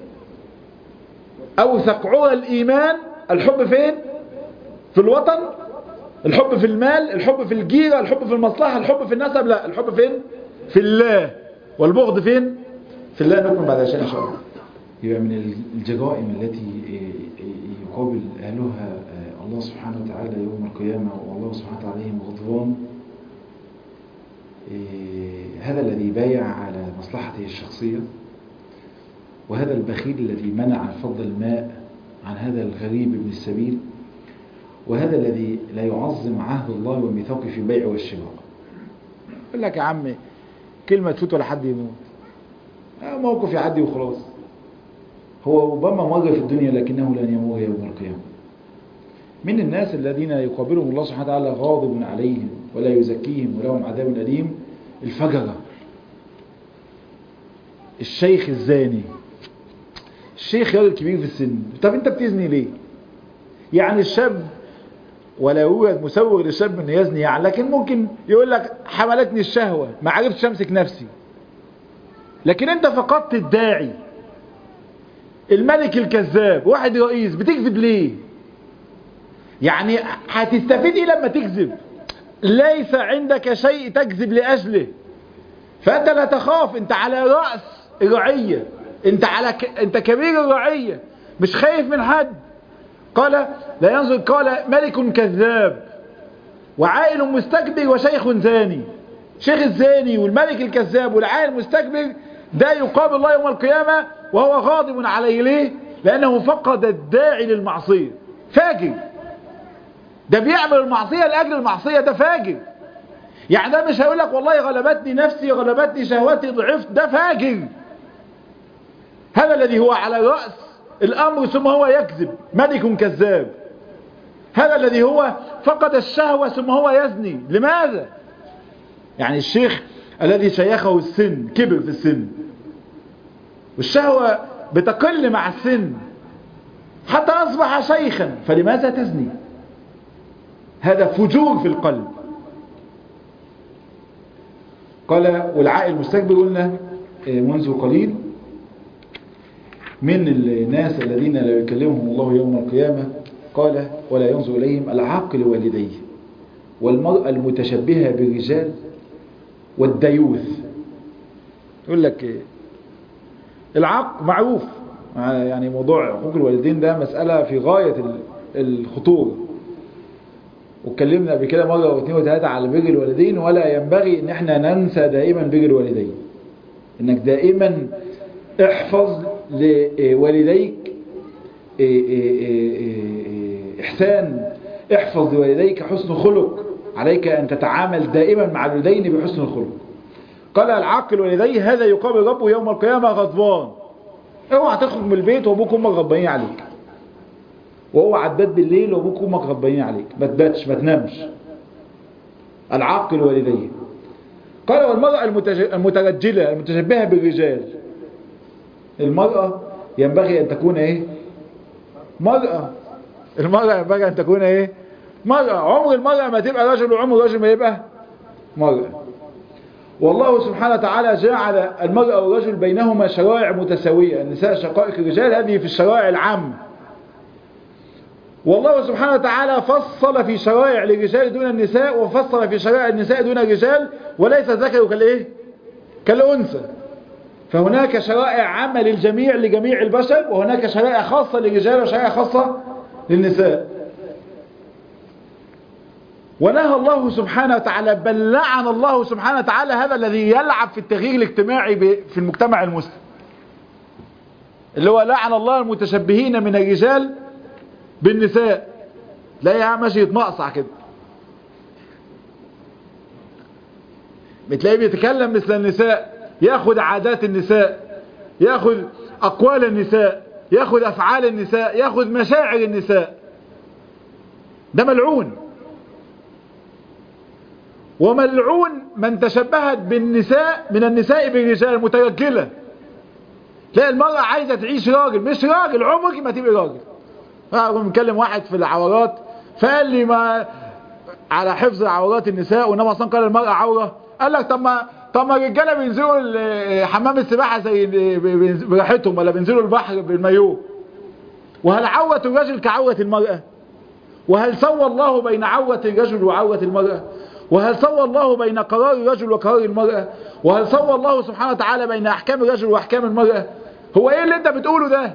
اوثق عرى الايمان الحب فين في الوطن الحب في المال الحب في الجيرة الحب في المصلحة الحب في النسب لا الحب فين في الله والبغض فين في الله نكمل بعد عشان ان شاء الله يبقى من الجرائم التي يقابل اهلها الله سبحانه وتعالى يوم القيامة والله سبحانه وتعالى عليهم غضبان هذا الذي بايع على مصلحته الشخصية وهذا البخيل الذي منع فضل الماء عن هذا الغريب ابن السبيل وهذا الذي لا يعظم عهد الله وميثاقه في البيع والشراء يقول لك يا عم كلمة تفوت ولا حد يموت موقف يعدي وخلاص هو ربما مر في الدنيا لكنه لن يمر يوم القيامة من الناس الذين يقابلهم الله سبحانه وتعالى غاضب عليهم ولا يزكيهم ولهم عذاب أليم الفجرة الشيخ الزاني الشيخ راجل كبير في السن طب انت بتزني ليه يعني الشاب ولا يوجد مسوغ للشاب انه يزني يعني لكن ممكن يقول لك حملتني الشهوة ما عرفتش امسك نفسي لكن انت فقدت الداعي الملك الكذاب واحد رئيس بتكذب ليه يعني هتستفيد ايه لما تكذب ليس عندك شيء تكذب لأجله فأنت لا تخاف أنت على رأس الرعية أنت, على ك... أنت كبير الرعية مش خايف من حد قال لا ينظر قال ملك كذاب وعائل مستكبر وشيخ زاني شيخ الزاني والملك الكذاب والعائل المستكبر ده يقابل الله يوم القيامة وهو غاضب عليه ليه لأنه فقد الداعي للمعصية فاجر ده بيعمل المعصية لأجل المعصية ده فاجر يعني ده مش هيقول لك والله غلبتني نفسي غلبتني شهواتي ضعفت ده فاجر هذا الذي هو على رأس الأمر ثم هو يكذب ملك كذاب هذا الذي هو فقد الشهوة ثم هو يزني لماذا يعني الشيخ الذي شيخه السن كبر في السن والشهوة بتقل مع السن حتى أصبح شيخا فلماذا تزني هذا فجور في القلب قال والعائل المستكبر قلنا منذ قليل من الناس الذين لا يكلمهم الله يوم القيامة قال ولا ينظر إليهم العاقل والديه والمرأة المتشبهة بالرجال والديوث يقول لك العق معروف يعني موضوع حقوق الوالدين ده مسألة في غاية الخطورة واتكلمنا قبل كده مرة واثنين وثلاثة على بر الوالدين ولا ينبغي ان احنا ننسى دائما بر الوالدين انك دائما احفظ لوالديك احسان احفظ لوالديك حسن خلق عليك ان تتعامل دائما مع الوالدين بحسن الخلق قال العاقل والديه هذا يقابل ربه يوم القيامة غضبان اوعى تخرج من البيت وابوك وامك غضبانين عليك واوعى تبات بالليل وابوك وامك غضبانين عليك ما تباتش ما تنامش العاقل والديه قال والمرأة المترجلة المتشبهة بالرجال المرأة ينبغي أن تكون إيه مرأة المرأة ينبغي أن تكون إيه مرأة عمر المرأة ما تبقى رجل وعمر الرجل ما يبقى مرأة والله سبحانه وتعالى جعل المرأة والرجل بينهما شرائع متساوية النساء شقائق الرجال هذه في الشرائع العامة والله سبحانه وتعالى فصل في شرائع للرجال دون النساء وفصل في شرائع النساء دون الرجال وليس ذكر كالايه كالأنثى فهناك شرائع عامة للجميع لجميع البشر وهناك شرائع خاصة للرجال وشرائع خاصة للنساء ونهى الله سبحانه وتعالى بل لعن الله سبحانه وتعالى هذا الذي يلعب في التغيير الاجتماعي في المجتمع المسلم اللي هو لعن الله المتشبهين من الرجال بالنساء لا يا ماشي يتمقصع كده بتلاقيه بيتكلم مثل النساء ياخد عادات النساء ياخد اقوال النساء ياخد افعال النساء ياخد مشاعر النساء ده ملعون وملعون من تشبهت بالنساء من النساء بالرجال مترجلة تلاقي المرأة عايزة تعيش راجل مش راجل عمرك ما تبقى راجل أنا بنكلم واحد في العورات فقال لي ما على حفظ عورات النساء وانما اصلا قال المرأة عورة قال لك طب ما طب ما الرجاله بينزلوا حمام السباحه زي براحتهم ولا بينزلوا البحر بالمايوه وهل عوره الرجل كعوره المراه وهل سوى الله بين عوره الرجل وعوره المراه وهل سوى الله بين قرار الرجل وقرار المراه وهل سوى الله سبحانه وتعالى بين احكام الرجل واحكام المراه هو ايه اللي انت بتقوله ده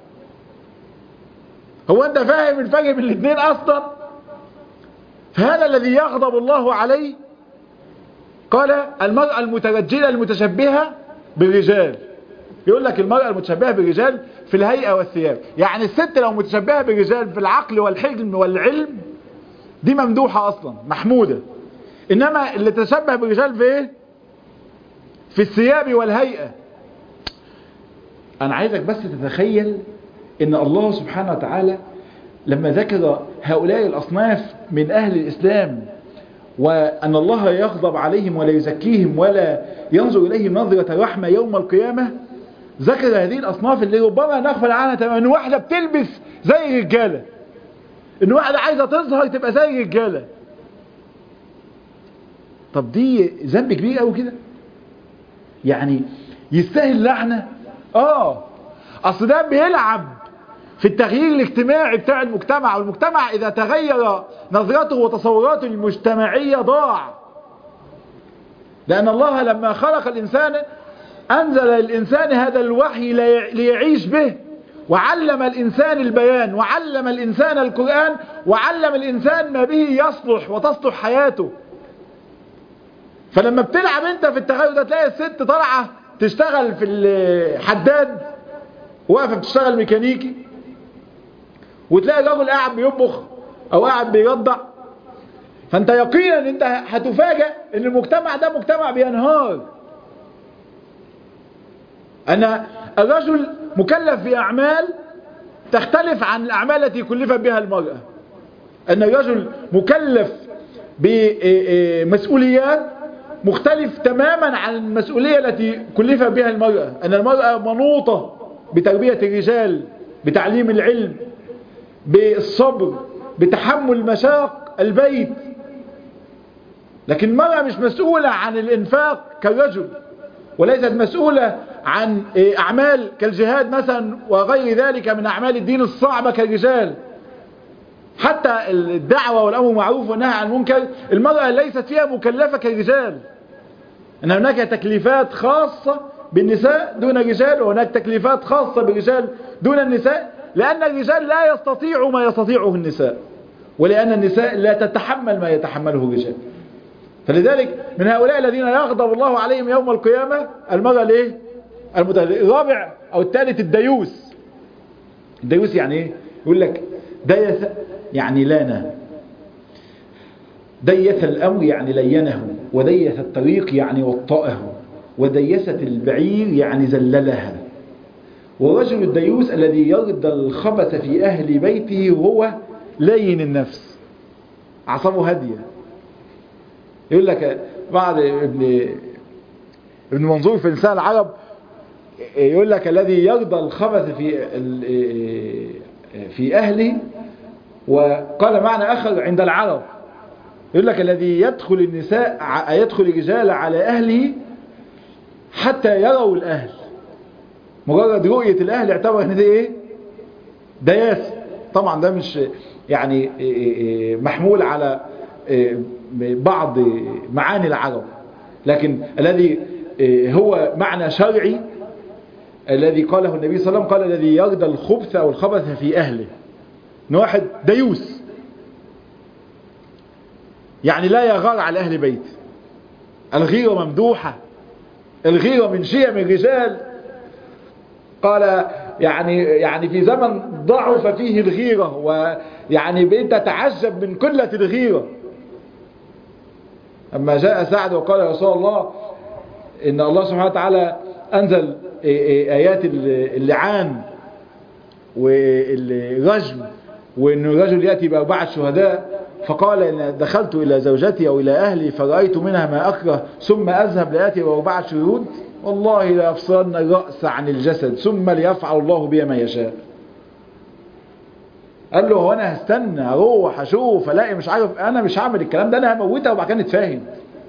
هو انت فاهم الفرق بين الاثنين اصلا فهذا الذي يغضب الله عليه قال المرأة المترجلة المتشبهة بالرجال يقول لك المرأة المتشبهة بالرجال في الهيئة والثياب يعني الست لو متشبهة بالرجال في العقل والحلم والعلم دي ممدوحة أصلا محمودة إنما اللي تشبه بالرجال في إيه؟ في الثياب والهيئة انا عايزك بس تتخيل ان الله سبحانه وتعالى لما ذكر هؤلاء الاصناف من اهل الاسلام وان الله يغضب عليهم ولا يزكيهم ولا ينظر اليهم نظرة رحمة يوم القيامة ذكر هذه الاصناف اللي ربما نغفل عنها تماما ان واحدة بتلبس زي الرجالة ان واحدة عايزة تظهر تبقى زي الرجالة طب دي ذنب كبير قوي كده يعني يستاهل لعنة اه اصل ده بيلعب في التغيير الاجتماعي بتاع المجتمع والمجتمع اذا تغير نظرته وتصوراته المجتمعية ضاع لان الله لما خلق الانسان انزل الانسان هذا الوحي ليعيش به وعلم الانسان البيان وعلم الانسان القرآن وعلم الانسان ما به يصلح وتصلح حياته فلما بتلعب انت في التغير ده تلاقي الست طالعه تشتغل في الحداد واقفه بتشتغل ميكانيكي وتلاقي الراجل قاعد بيطبخ او قاعد بيرضع فانت يقينا انت هتفاجئ ان المجتمع ده مجتمع بينهار ان الرجل مكلف باعمال تختلف عن الاعمال التي كلفت بها المرأة ان الرجل مكلف بمسؤوليات مختلف تماما عن المسؤولية التي كلف بها المرأة أن المرأة منوطة بتربية الرجال بتعليم العلم بالصبر بتحمل مشاق البيت لكن المرأة مش مسؤولة عن الإنفاق كالرجل وليست مسؤولة عن أعمال كالجهاد مثلا وغير ذلك من أعمال الدين الصعبة كالرجال حتى الدعوة والأمر معروف والنهي عن المنكر المرأة ليست فيها مكلفة كالرجال أن هناك تكليفات خاصة بالنساء دون الرجال وهناك تكليفات خاصة بالرجال دون النساء لأن الرجال لا يستطيع ما يستطيعه النساء ولأن النساء لا تتحمل ما يتحمله الرجال فلذلك من هؤلاء الذين يغضب الله عليهم يوم القيامة المرأة الايه الرابع أو الثالث الديوس الديوس يعني ايه يقول لك ديث يعني لانا ديث الأمر يعني لينه وديث الطريق يعني وطأه وديست البعير يعني زللها ورجل الديوس الذي يرد الخبث في أهل بيته وهو لين النفس أعصابه هادية يقول لك بعد ابن ابن منظور في لسان العرب يقول لك الذي يرضى الخبث في في أهله وقال معنى آخر عند العرب يقول لك الذي يدخل النساء يدخل الرجال على أهله حتى يروا الأهل مجرد رؤية الأهل يعتبر ان ده ايه دياس طبعا ده مش يعني محمول على بعض معاني العرب لكن الذي هو معنى شرعي الذي قاله النبي صلى الله عليه وسلم قال الذي يرضى الخبث أو الخبث في أهله ان واحد ديوس يعني لا يغار على أهل بيت الغيرة ممدوحة الغيرة من شيم الرجال قال يعني يعني في زمن ضعف فيه الغيرة ويعني بقيت تتعجب من قلة الغيرة أما جاء سعد وقال يا رسول الله إن الله سبحانه وتعالى أنزل آيات اللعان والرجم وأن الرجل يأتي بأربعة شهداء فقال إن دخلت إلى زوجتي أو إلى أهلي فرأيت منها ما أكره ثم أذهب لآتي بأربعة شهود والله لا يفصلن الرأس عن الجسد ثم ليفعل الله بي ما يشاء قال له هو انا هستنى اروح اشوف الاقي مش عارف انا مش هعمل الكلام ده انا هموتها وبعد كده نتفاهم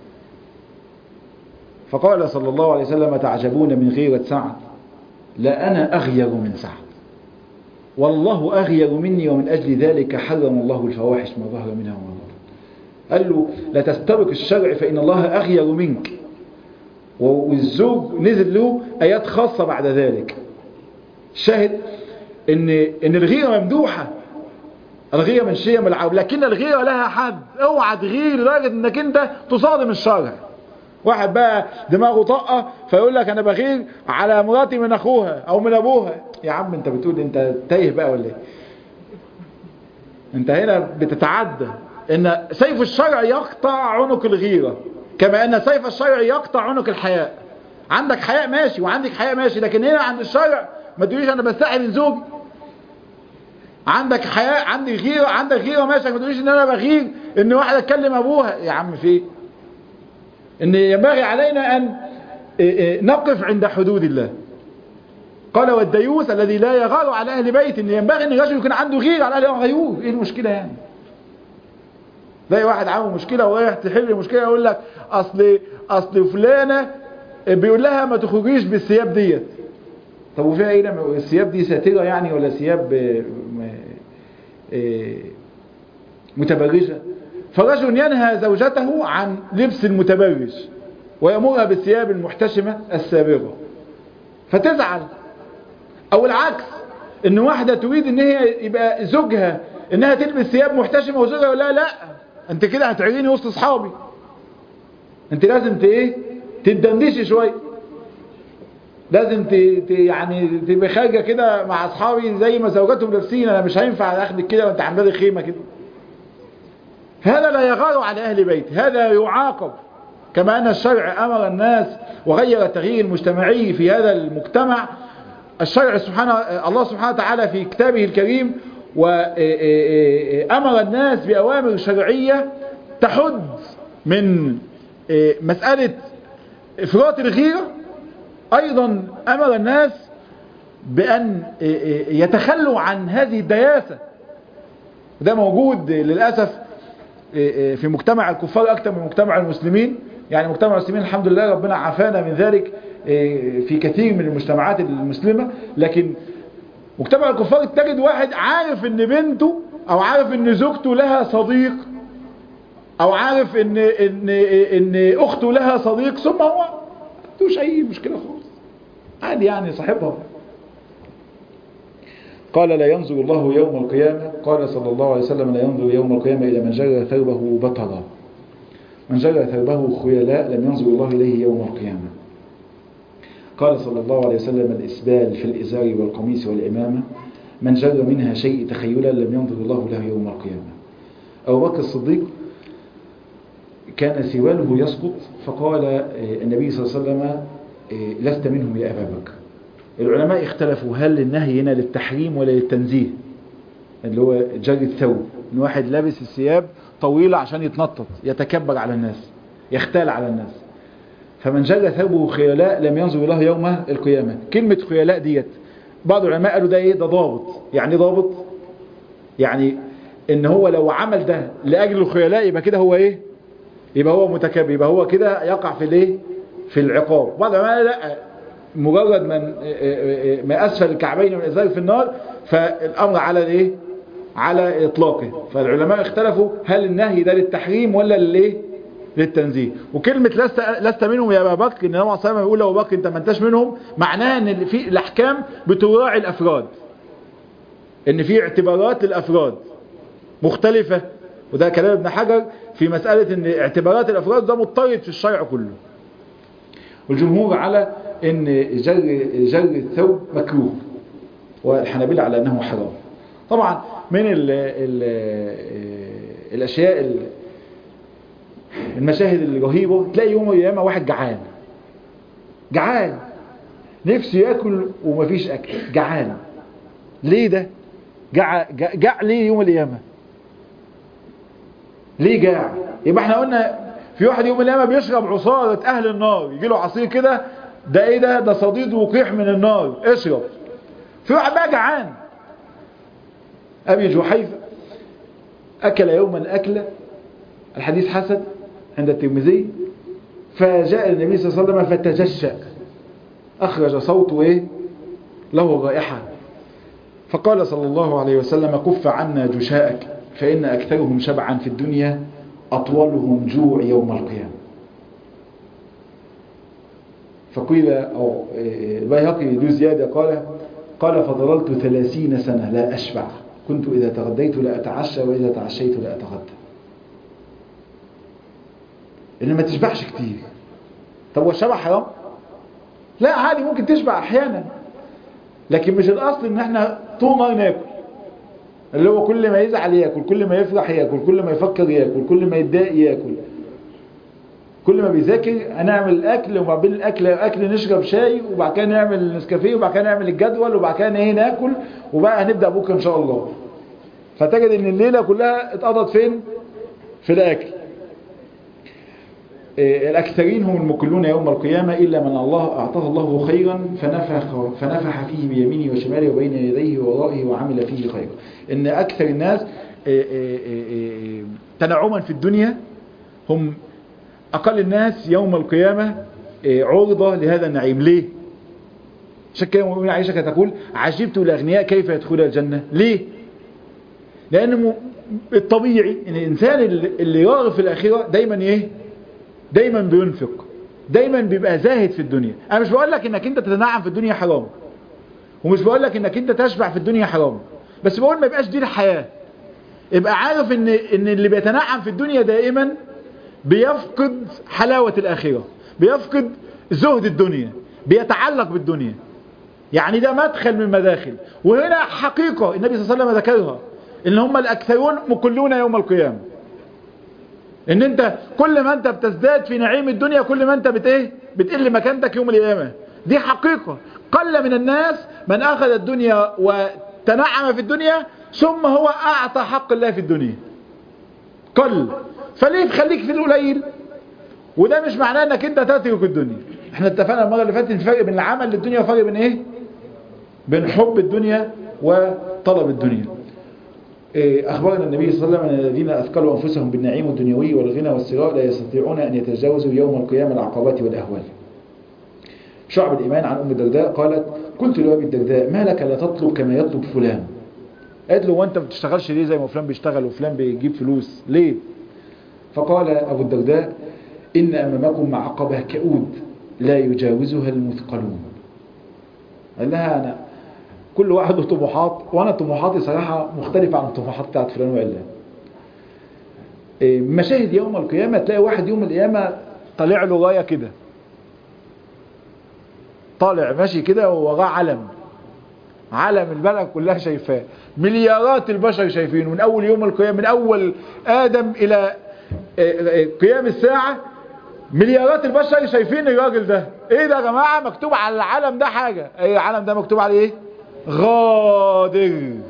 فقال صلى الله عليه وسلم تعجبون من غيرة سعد لا انا اغير من سعد والله اغير مني ومن اجل ذلك حرم الله الفواحش ما ظهر منها وما بطن قال له لا تسترك الشرع فان الله اغير منك والزوج نزل له ايات خاصة بعد ذلك شاهد ان ان الغيرة ممدوحة الغيرة من شيء من العرب لكن الغيرة لها حد اوعى تغير لدرجة انك انت تصادم الشرع واحد بقى دماغه طاقة فيقول لك انا بغير على مراتي من اخوها او من ابوها يا عم انت بتقول انت تايه بقى ولا ايه انت هنا بتتعدى ان سيف الشرع يقطع عنق الغيرة كما ان سيف الشرع يقطع عنق الحياء عندك حياء ماشي وعندك حياء ماشي لكن هنا عند الشرع ما تقوليش انا بستحي من زوجي عندك حياة عندي غيرة عندك غيرة ماشي ما تقوليش ان انا بغير ان واحدة تكلم ابوها يا عم في ايه ان ينبغي علينا ان نقف عند حدود الله قال والديوث الذي لا يغار على اهل بيت ان ينبغي ان الرجل يكون عنده غير على اهل غيور ايه المشكلة يعني زي واحد عامل مشكلة ورايح تحل المشكلة يقول لك اصل اصل فلانة بيقول لها ما تخرجيش بالثياب ديت طب وفيها ايه لما الثياب دي ساترة يعني ولا ثياب متبرجة فرجل ينهى زوجته عن لبس المتبرج ويأمرها بالثياب المحتشمة السابغة فتزعل او العكس ان واحدة تريد ان هي يبقى زوجها انها تلبس ثياب محتشمة وزوجها يقول لها لا انت كده هتعيني وسط اصحابي انت لازم ت ايه تدندشي شويه لازم ت... ت... يعني تبقى خارجه كده مع اصحابي زي ما زوجاتهم لابسين انا مش هينفع اخدك كده وانت عامله لي خيمه كده هذا لا يغار على اهل بيت هذا يعاقب كما ان الشرع امر الناس وغير التغيير المجتمعي في هذا المجتمع الشرع سبحانه الله سبحانه وتعالى في كتابه الكريم وامر الناس باوامر شرعيه تحد من مساله افراط الغيره ايضا امر الناس بان يتخلوا عن هذه الدياسة وده موجود للأسف في مجتمع الكفار اكثر من مجتمع المسلمين يعني مجتمع المسلمين الحمد لله ربنا عافانا من ذلك في كثير من المجتمعات المسلمة لكن مجتمع الكفار تجد واحد عارف ان بنته او عارف ان زوجته لها صديق او عارف ان ان ان اخته لها صديق ثم هو ما اي مشكله خالص عادي يعني صاحبها قال لا ينظر الله يوم القيامة قال صلى الله عليه وسلم لا ينظر يوم القيامة إلى من جرى ثوبه بطلا من جرى ثوبه خيلاء لم ينظر الله إليه يوم القيامة قال صلى الله عليه وسلم الإسبال في الإزار والقميص والإمامة من جر منها شيء تخيلا لم ينظر الله له يوم القيامة أبو بكر الصديق كان سواله يسقط فقال النبي صلى الله عليه وسلم لست منهم يا أبا بكر العلماء اختلفوا هل النهي هنا للتحريم ولا للتنزيه اللي هو جر الثوب ان واحد لابس الثياب طويلة عشان يتنطط يتكبر على الناس يختال على الناس فمن جر ثوبه خيلاء لم ينظر الله يوم القيامة كلمة خيلاء ديت بعض العلماء قالوا ده ايه ده ضابط يعني ضابط يعني ان هو لو عمل ده لاجل الخيلاء يبقى كده هو ايه يبقى هو متكبر يبقى هو كده يقع في الايه في العقاب بعض العلماء لا مجرد من ما اسفل الكعبين من الازار في النار فالامر على الايه على اطلاقه فالعلماء اختلفوا هل النهي ده للتحريم ولا للايه للتنزيه وكلمة لست لست منهم يا ابا بكر ان النبي صلى الله عليه وسلم يقول ابو بكر انت ما انتش منهم معناها ان في الاحكام بتراعي الافراد ان في اعتبارات للافراد مختلفة وده كلام ابن حجر في مسألة ان اعتبارات الافراد ده مضطرد في الشرع كله والجمهور على ان جر جر الثوب مكروه والحنابلة على انه حرام طبعا من ال ال الاشياء المشاهد الرهيبة تلاقي يوم القيامة واحد جعان جعان نفسه ياكل ومفيش اكل جعان ليه ده جع جع, جع ليه يوم القيامة ليه جاع يبقى احنا قلنا في واحد يوم القيامة بيشرب عصارة اهل النار يجي له عصير كده ده ايه ده ده صديد وقيح من النار اشرب في واحد بقى جعان ابي جحيفة اكل يوما اكلة الحديث حسن عند الترمذي فجاء النبي صلى الله عليه وسلم فتجشأ اخرج صوته ايه له رائحة فقال صلى الله عليه وسلم كف عنا جشاءك فإن أكثرهم شبعا في الدنيا أطولهم جوع يوم القيامة فقيل أو البيهقي ذو زيادة قال قال فضللت ثلاثين سنة لا أشبع كنت إذا تغديت لا أتعشى وإذا تعشيت لا أتغدى إن ما تشبعش كتير طب والشبع حرام لا عادي ممكن تشبع أحيانا لكن مش الأصل إن احنا طول نهار ناكل اللي هو كل ما يزعل ياكل كل ما يفرح ياكل كل ما يفكر ياكل كل ما يتضايق ياكل كل ما بيذاكر هنعمل اكل وما بين الاكل اكل نشرب شاي وبعد كده نعمل نسكافيه وبعد كده نعمل الجدول وبعد كده ايه ناكل وبقى هنبدا بكره ان شاء الله فتجد ان الليله كلها اتقضت فين في الاكل إيه الاكثرين هم المكلون يوم القيامه الا من الله اعطاه الله خيرا فنفخ فنفح فيه بيمينه وشماله وبين يديه وورائه وعمل فيه خيرا ان اكثر الناس إيه إيه إيه تنعما في الدنيا هم أقل الناس يوم القيامة عرضة لهذا النعيم ليه؟ عشان كده أم عائشة كانت تقول عجبت الأغنياء كيف يدخل الجنة ليه؟ لأن الطبيعي إن الإنسان اللي راغب في الآخرة دايما إيه؟ دايما بينفق دايما بيبقى زاهد في الدنيا أنا مش بقول لك إنك أنت تتنعم في الدنيا حرام ومش بقول لك إنك أنت تشبع في الدنيا حرام بس بقول ما يبقاش دي الحياة يبقى عارف إن إن اللي بيتنعم في الدنيا دائما بيفقد حلاوة الآخرة بيفقد زهد الدنيا بيتعلق بالدنيا يعني ده مدخل من مداخل وهنا حقيقة النبي صلى الله عليه وسلم ذكرها ان هم الأكثرون مكلون يوم القيامة ان انت كل ما انت بتزداد في نعيم الدنيا كل ما انت بت ايه بتقل مكانتك يوم القيامة دي حقيقة قل من الناس من اخذ الدنيا وتنعم في الدنيا ثم هو اعطى حق الله في الدنيا قل فليه تخليك في القليل وده مش معناه انك انت تترك الدنيا احنا اتفقنا المره اللي فاتت الفرق بين العمل للدنيا وفرق بين ايه بين حب الدنيا وطلب الدنيا إيه اخبرنا النبي صلى الله عليه وسلم ان الذين اثقلوا انفسهم بالنعيم الدنيوي والغنى والثراء لا يستطيعون ان يتجاوزوا يوم القيامه العقبات والاهوال شعب الايمان عن ام الدرداء قالت قلت لابي الدرداء ما لك لا تطلب كما يطلب فلان قالت له وانت ما بتشتغلش ليه زي ما فلان بيشتغل وفلان بيجيب فلوس ليه فقال أبو الدرداء إن أمامكم معقبة كؤود لا يجاوزها المثقلون قال لها أنا كل واحد له طموحات وأنا طموحاتي صراحة مختلفة عن الطموحات بتاعت فلان وعلان مشاهد يوم القيامة تلاقي واحد يوم القيامة طالع له غاية كده طالع ماشي كده ووراه علم علم البلد كلها شايفاه مليارات البشر شايفينه من اول يوم القيامة من اول ادم الى قيام الساعة مليارات البشر شايفين الراجل ده ايه ده يا جماعة مكتوب على العلم ده حاجة ايه العلم ده مكتوب عليه ايه غادر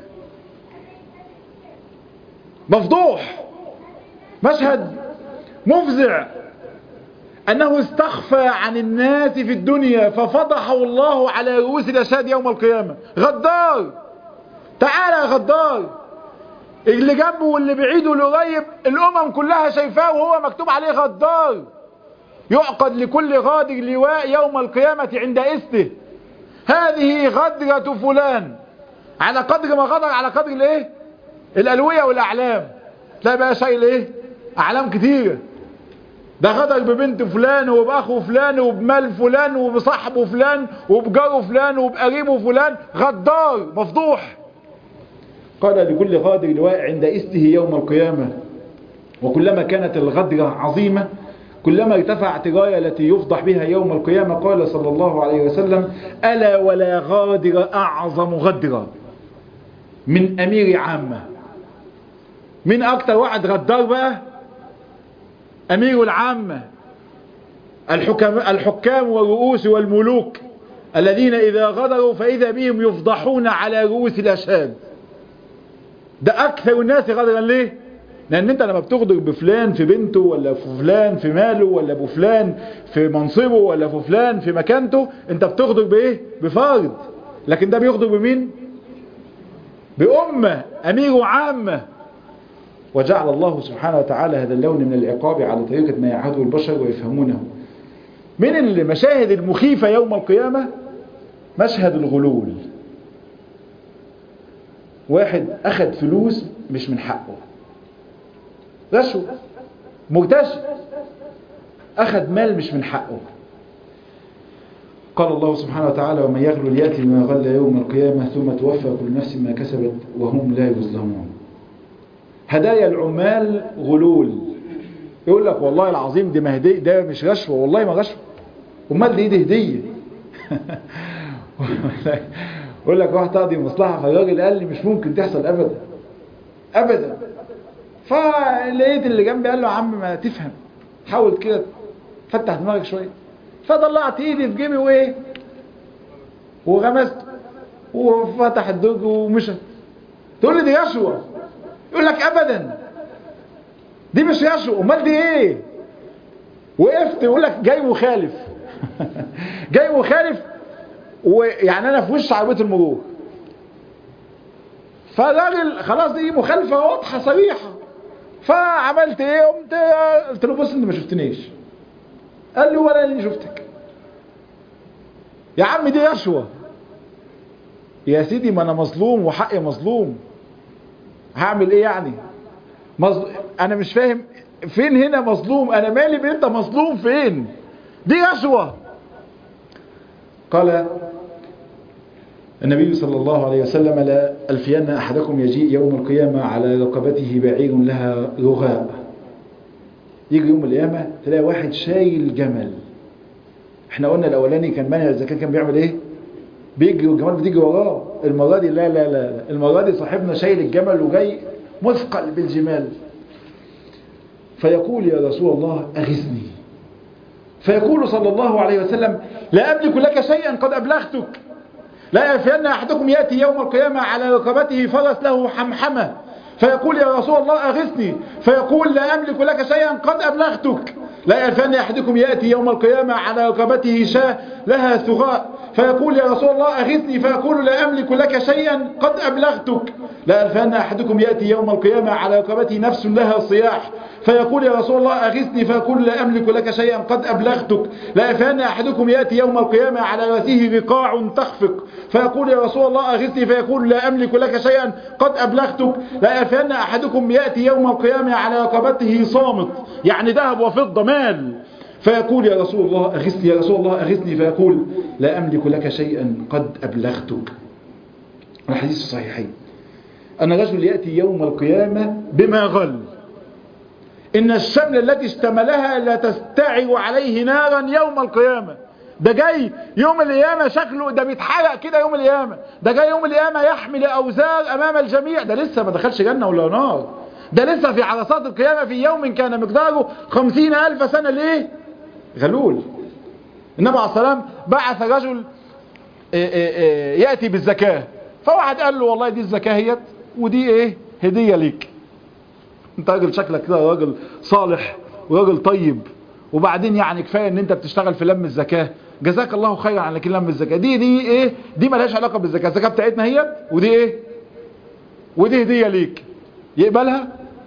مفضوح مشهد مفزع انه استخفى عن الناس في الدنيا ففضحه الله على رؤوس الاشهاد يوم القيامة غدار تعالى يا غدار اللي جنبه واللي بعيد واللي قريب الامم كلها شايفاه وهو مكتوب عليه غدار يعقد لكل غادر لواء يوم القيامة عند استه هذه غدرة فلان على قدر ما غدر على قدر الايه الالوية والاعلام تلاقي بقى شايل ايه اعلام كتيرة ده غدر ببنت فلان وباخو فلان وبمال فلان وبصاحبه فلان وبجاره فلان وبقريبه فلان غدار مفضوح قال لكل غادر لواء عند استه يوم القيامة وكلما كانت الغدرة عظيمة كلما ارتفعت الراية التي يفضح بها يوم القيامة قال صلى الله عليه وسلم ألا ولا غادر أعظم غدرا من أمير عامة من أكتر واحد غدار بقى أمير العامة الحكام, الحكام والرؤوس والملوك الذين إذا غدروا فإذا بهم يفضحون على رؤوس الأشهاد ده أكثر الناس غدرا ليه لأن أنت لما بتغدر بفلان في بنته ولا في فلان في ماله ولا بفلان في منصبه ولا في فلان في مكانته أنت بتغدر بإيه بفرد لكن ده بيغدر بمين بأمة أمير وعامة وجعل الله سبحانه وتعالى هذا اللون من العقاب على طريقة ما يعهده البشر ويفهمونه من المشاهد المخيفة يوم القيامة مشهد الغلول واحد أخذ فلوس مش من حقه رشوة مرتشي أخذ مال مش من حقه قال الله سبحانه وتعالى ومن يغلل يأتي بما غل يوم القيامة ثم توفى كل نفس ما كسبت وهم لا يظلمون هدايا العمال غلول يقول لك والله العظيم دي ما هدية ده مش رشوة والله ما رشوة امال دي دي هدية يقول لك واحد تقضي مصلحة فالراجل قال لي مش ممكن تحصل ابدا ابدا فلقيت اللي جنبي قال له يا عم ما تفهم حاول كده فتح دماغك شويه فطلعت ايدي في جيبي وايه وغمست وفتح الدرج ومشى تقول لي دي يشوى يقول لك ابدا دي مش يشوى امال دي ايه وقفت يقول لك جاي مخالف جاي مخالف ويعني انا في وش عربيه المرور فالراجل خلاص دي مخالفه واضحه صريحه فعملت ايه قمت قلت له بص انت ما شفتنيش قال لي ولا اني شفتك يا عم دي يشوى يا سيدي ما انا مظلوم وحقي مظلوم هعمل ايه يعني مظل... انا مش فاهم فين هنا مظلوم انا مالي بانت مظلوم فين دي يشوى قال النبي صلى الله عليه وسلم لا ألفين أحدكم يجيء يوم القيامة على رقبته بعير لها رغاء يجي يوم القيامة تلاقي واحد شايل جمل احنا قلنا الأولاني كان مانع الزكاة كان بيعمل ايه بيجري والجمال بتيجي وراه المرة دي لا لا لا المرة دي صاحبنا شايل الجمل وجاي مثقل بالجمال فيقول يا رسول الله أغثني فيقول صلى الله عليه وسلم لا أملك لك شيئا قد أبلغتك لا يفين أحدكم يأتي يوم القيامة على ركبته فرس له حمحمة فيقول يا رسول الله أغثني فيقول لا أملك لك شيئا قد أبلغتك لا يفين أحدكم يأتي يوم القيامة على ركبته شاة لها ثغاء فيقول يا رسول الله أغثني فيقول لا أملك لك شيئا قد أبلغتك لا يفين أحدكم يأتي يوم القيامة على ركبته نفس لها صياح فيقول يا رسول الله أغثني فيقول لا أملك لك شيئا قد أبلغتك لا يفين أحدكم يأتي يوم القيامة على رأسه رقاع تخفق فيقول يا رسول الله أغثني فيقول لا أملك لك شيئا قد أبلغتك لا يفين أحدكم يأتي يوم القيامة على رقبته صامت يعني ذهب وفضة مال فيقول يا رسول الله أغثني يا رسول الله أغثني فيقول لا أملك لك شيئا قد أبلغتك الحديث الصحيحين أن رجل يأتي يوم القيامة بما غل إن الشمل التي اشتملها لا تستعر عليه نارا يوم القيامة ده جاي يوم القيامة شكله ده بيتحرق كده يوم القيامة ده جاي يوم القيامة يحمل أوزار أمام الجميع ده لسه ما دخلش جنة ولا نار ده لسه في عرصات القيامة في يوم كان مقداره خمسين ألف سنة ليه غلول النبي عليه السلام بعث رجل يأتي بالزكاة فواحد قال له والله دي الزكاة هيت ودي ايه هدية ليك انت راجل شكلك كده راجل صالح وراجل طيب وبعدين يعني كفايه ان انت بتشتغل في لم الزكاه جزاك الله خيرا على لم الزكاه دي دي ايه دي مالهاش علاقه بالزكاه الزكاه بتاعتنا هي ودي ايه ودي هديه ليك يقبلها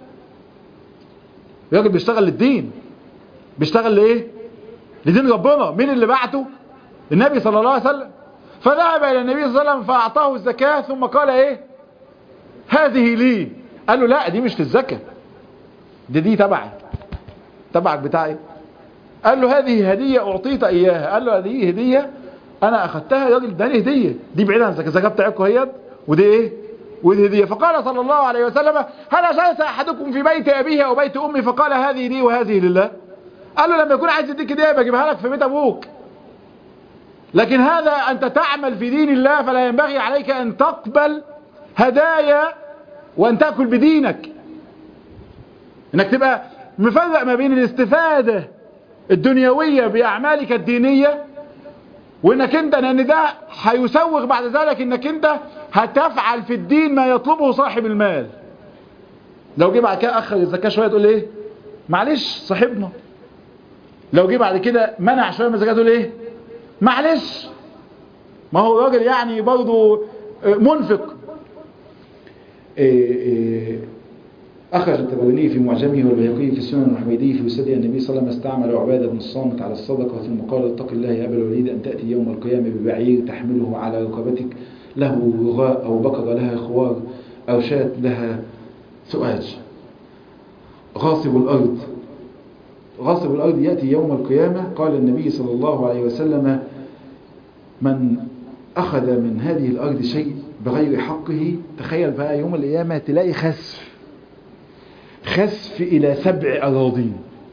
الراجل بيشتغل للدين بيشتغل لايه لدين ربنا مين اللي بعته النبي صلى الله عليه وسلم فذهب الى النبي صلى الله عليه وسلم فاعطاه الزكاه ثم قال ايه هذه لي قال له لا دي مش للزكاه دي دي تبعي تبعك بتاعي قال له هذه هدية أعطيت إياها قال له هذه هدية أنا أخذتها يا راجل اداني هدية دي بعيد عن الزكاة الزكاة بتاعتكم هي ودي إيه ودي هدية فقال صلى الله عليه وسلم هل جلس أحدكم في بيت أبيه أو بيت أمي فقال هذه لي وهذه لله قال له لما يكون عايز يديك هدية بجيبها لك في بيت أبوك لكن هذا أنت تعمل في دين الله فلا ينبغي عليك أن تقبل هدايا وأن تأكل بدينك انك تبقى مفرق ما بين الاستفادة الدنيوية بأعمالك الدينية وانك انت لان ده هيسوغ بعد ذلك انك انت هتفعل في الدين ما يطلبه صاحب المال لو جه بعد كده اخر الزكاة شوية تقول ايه معلش صاحبنا لو جه بعد كده منع شوية من الزكاة تقول ايه معلش ما هو الراجل يعني برضه منفق إيه إيه أخرج التبراني في معجمه والبيهقي في السنن الحميدي في وسادة النبي صلى الله عليه وسلم استعمل عبادة بن الصامت على الصدقة ثم قال اتق الله يا أبا الوليد أن تأتي يوم القيامة ببعير تحمله على ركبتك له رغاء أو بقرة لها خوار أو شاة لها سؤاج غاصب الأرض غاصب الأرض يأتي يوم القيامة قال النبي صلى الله عليه وسلم من أخذ من هذه الأرض شيء بغير حقه تخيل بقى يوم القيامة تلاقي خسف خسف إلى سبع أراضين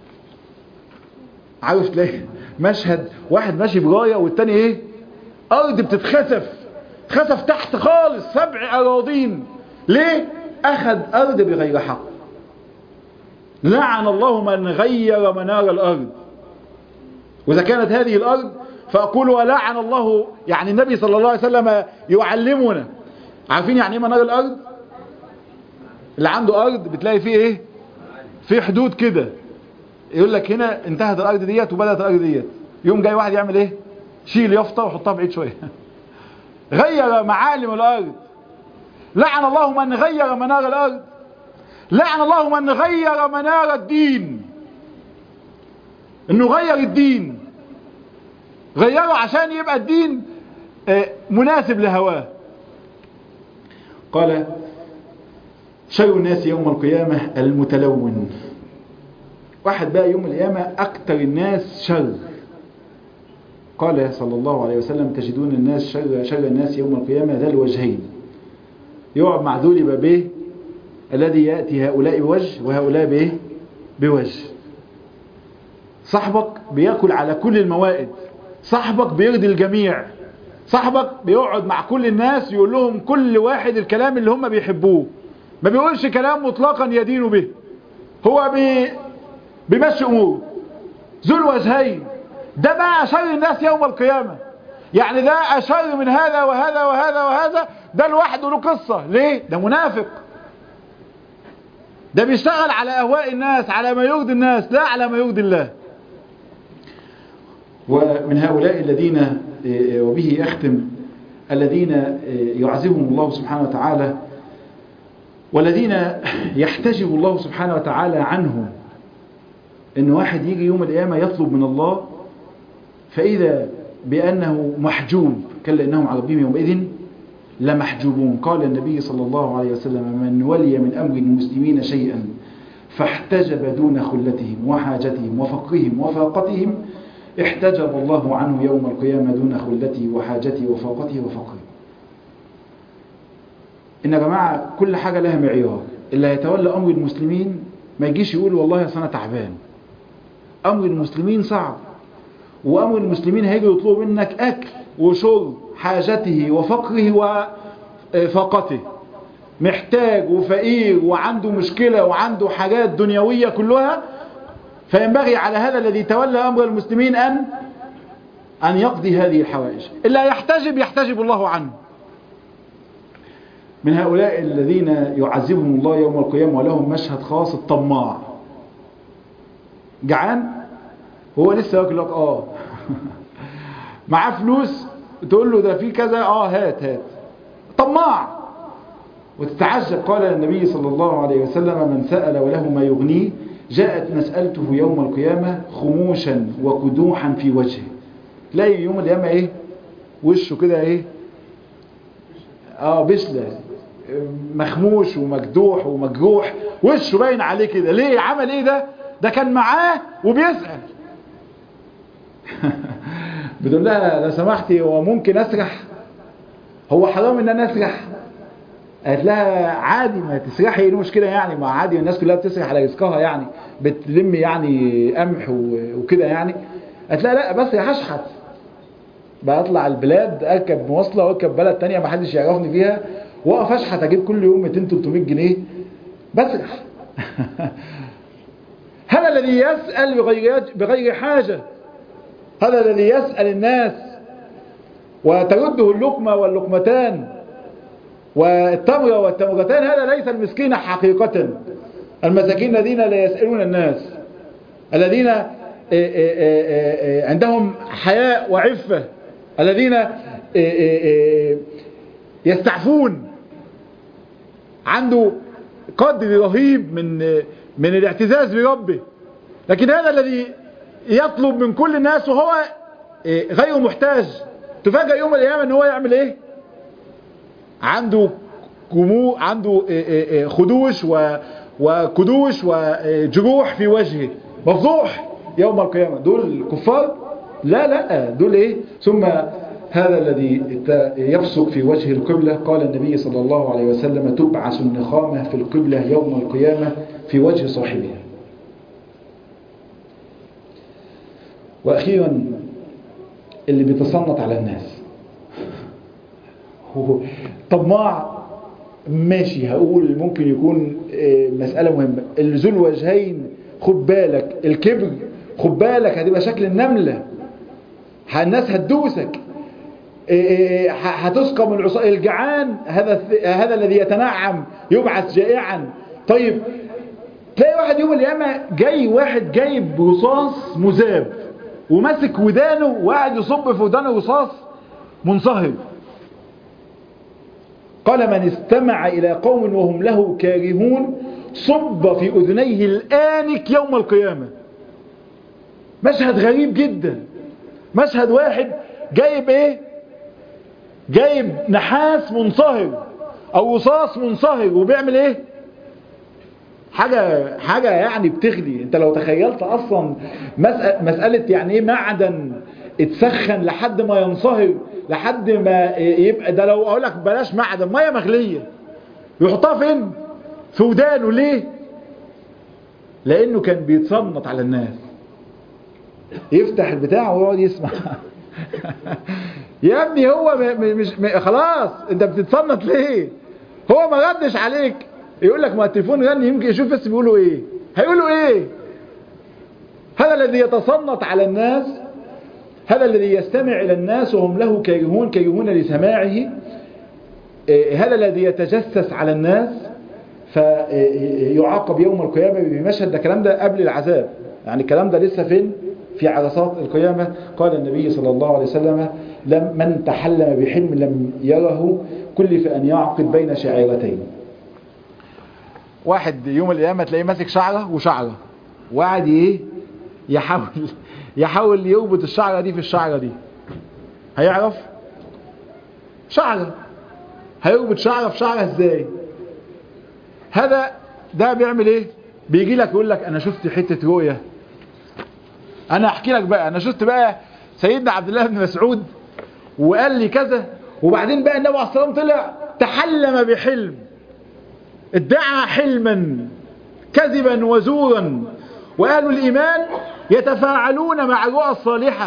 عاوز تلاقي مشهد واحد ماشي براية والتاني ايه أرض بتتخسف خسف تحت خالص سبع أراضين ليه أخذ أرض بغير حق لعن الله من غير منار الأرض وإذا كانت هذه الأرض فأقول ولعن الله يعني النبي صلى الله عليه وسلم يعلمنا عارفين يعني ايه منار الأرض اللي عنده أرض بتلاقي فيه ايه في حدود كده يقول لك هنا انتهت الأرض ديت وبدأت الأرض ديت يوم جاي واحد يعمل ايه شيل يافطة وحطها بعيد شوية غير معالم الأرض لعن الله من غير منار الأرض لعن الله من غير منار الدين انه غير الدين غيره عشان يبقى الدين مناسب لهواه قال شر الناس يوم القيامة المتلون واحد بقى يوم القيامة أكتر الناس شر قال صلى الله عليه وسلم تجدون الناس شر, شر الناس يوم القيامة ذا الوجهين يقعد مع ذول يبقى به الذي يأتي هؤلاء بوجه وهؤلاء به بوجه صاحبك بيأكل على كل الموائد صاحبك بيرضي الجميع صاحبك بيقعد مع كل الناس يقول لهم كل واحد الكلام اللي هم بيحبوه ما بيقولش كلام مطلقا يدين به هو بي بيمشي اموره ذو الوجهين ده بقى شر الناس يوم القيامة يعني ده أشر من هذا وهذا وهذا وهذا ده لوحده له قصة ليه ده منافق ده بيشتغل على أهواء الناس على ما يرضي الناس لا على ما يرضي الله ومن هؤلاء الذين وبه أختم الذين يعزهم الله سبحانه وتعالى والذين يحتجب الله سبحانه وتعالى عنهم ان واحد يجي يوم القيامة يطلب من الله فإذا بأنه محجوب كلا إنهم على ربهم يومئذ لمحجوبون قال النبي صلى الله عليه وسلم من ولي من أمر المسلمين شيئا فاحتجب دون خلتهم وحاجتهم وفقرهم وفاقتهم احتجب الله عنه يوم القيامة دون خلته وحاجته وفاقته وفقره إن يا جماعة كل حاجة لها معيار اللي هيتولى أمر المسلمين ما يجيش يقول والله يا أنا تعبان أمر المسلمين صعب وأمر المسلمين هيجي يطلبوا منك أكل وشرب حاجته وفقره وفاقته محتاج وفقير وعنده مشكلة وعنده حاجات دنيوية كلها فينبغي على هذا الذي تولى أمر المسلمين أن أن يقضي هذه الحوائج إلا يحتجب يحتجب الله عنه من هؤلاء الذين يعذبهم الله يوم القيامة ولهم مشهد خاص الطماع جعان هو لسه ياكل لك اه معاه فلوس تقول له ده في كذا اه هات هات طماع وتتعجب قال النبي صلى الله عليه وسلم من سأل وله ما يغنيه جاءت مسألته يوم القيامة خموشا وكدوحا في وجهه تلاقي يوم القيامة ايه وشه كده ايه اه بشلة مخموش ومجدوح ومجروح وشه باين عليه كده ليه عمل ايه ده ده كان معاه وبيسأل بتقول لها لو سمحتي هو ممكن اسرح هو حرام ان انا اسرح قالت لها عادي ما تسرحي ايه المشكله يعني ما عادي الناس كلها بتسرح على رزقها يعني بتلم يعني قمح وكده يعني قالت لها لا بس يا هشحت بقى اطلع البلاد اركب مواصله واركب بلد تانية ما حدش يعرفني فيها واقف اشحت اجيب كل يوم 200 300 جنيه بسرح هذا الذي يسأل بغير بغير حاجة هذا الذي يسأل الناس وترده اللقمة واللقمتان والتمرة والتمرتان هذا ليس المسكين حقيقة المساكين الذين لا يسألون الناس الذين عندهم حياء وعفة الذين يستعفون عنده قدر رهيب من من الاعتزاز بربه لكن هذا الذي يطلب من كل الناس وهو غير محتاج تفاجأ يوم القيامة ان هو يعمل ايه عنده جموع عنده خدوش وكدوش وجروح في وجهه مفضوح يوم القيامة دول كفار لا لا دول ايه ثم هذا الذي يبصق في وجه القبلة قال النبي صلى الله عليه وسلم تبعث النخامة في القبلة يوم القيامة في وجه صاحبها وأخيرا اللي بيتصنط على الناس هو طماع ماشي هقول ممكن يكون مسألة مهمة ذو الوجهين خد بالك الكبر خد بالك هتبقى شكل النملة الناس هتدوسك هتسقى من العصا الجعان هذا هذا الذي يتنعم يبعث جائعا طيب تلاقي واحد يوم القيامة جاي واحد جايب رصاص مذاب وماسك ودانه وقاعد يصب في ودانه رصاص منصهر قال من استمع إلى قوم وهم له كارهون صب في أذنيه الآنك يوم القيامة مشهد غريب جدا مشهد واحد جايب ايه جايب نحاس منصهر او رصاص منصهر وبيعمل ايه حاجة حاجة يعني بتغلي انت لو تخيلت اصلا مسألة, مسألة يعني ايه معدن اتسخن لحد ما ينصهر لحد ما يبقى ده لو اقول لك بلاش معدن ميه مغليه يحطها فين في ودانه ليه لانه كان بيتصنط على الناس يفتح البتاع ويقعد يسمع يا ابني هو مش خلاص انت بتتصنط ليه هو ما ردش عليك يقول لك ما التليفون غني يمكن يشوف بس بيقولوا ايه هيقولوا ايه هذا الذي يتصنط على الناس هذا الذي يستمع إلى الناس وهم له كارهون كارهون لسماعه هذا الذي يتجسس على الناس فيعاقب يوم القيامة بمشهد ده الكلام ده قبل العذاب يعني الكلام ده لسه فين في عرصات القيامة قال النبي صلى الله عليه وسلم لم من تحلم بحلم لم يره كلف أن يعقد بين شعيرتين واحد يوم القيامة تلاقيه ماسك شعرة وشعرة وقعد ايه يحاول يحاول يربط الشعرة دي في الشعرة دي هيعرف شعرة هيربط شعرة في شعرة ازاي هذا ده بيعمل ايه بيجي لك يقول لك انا شفت حتة رؤية انا احكي لك بقى انا شفت بقى سيدنا عبد الله بن مسعود وقال لي كذا وبعدين بقى النبي عليه الصلاة والسلام طلع تحلم بحلم ادعى حلما كذبا وزورا وقالوا الإيمان يتفاعلون مع الرؤى الصالحة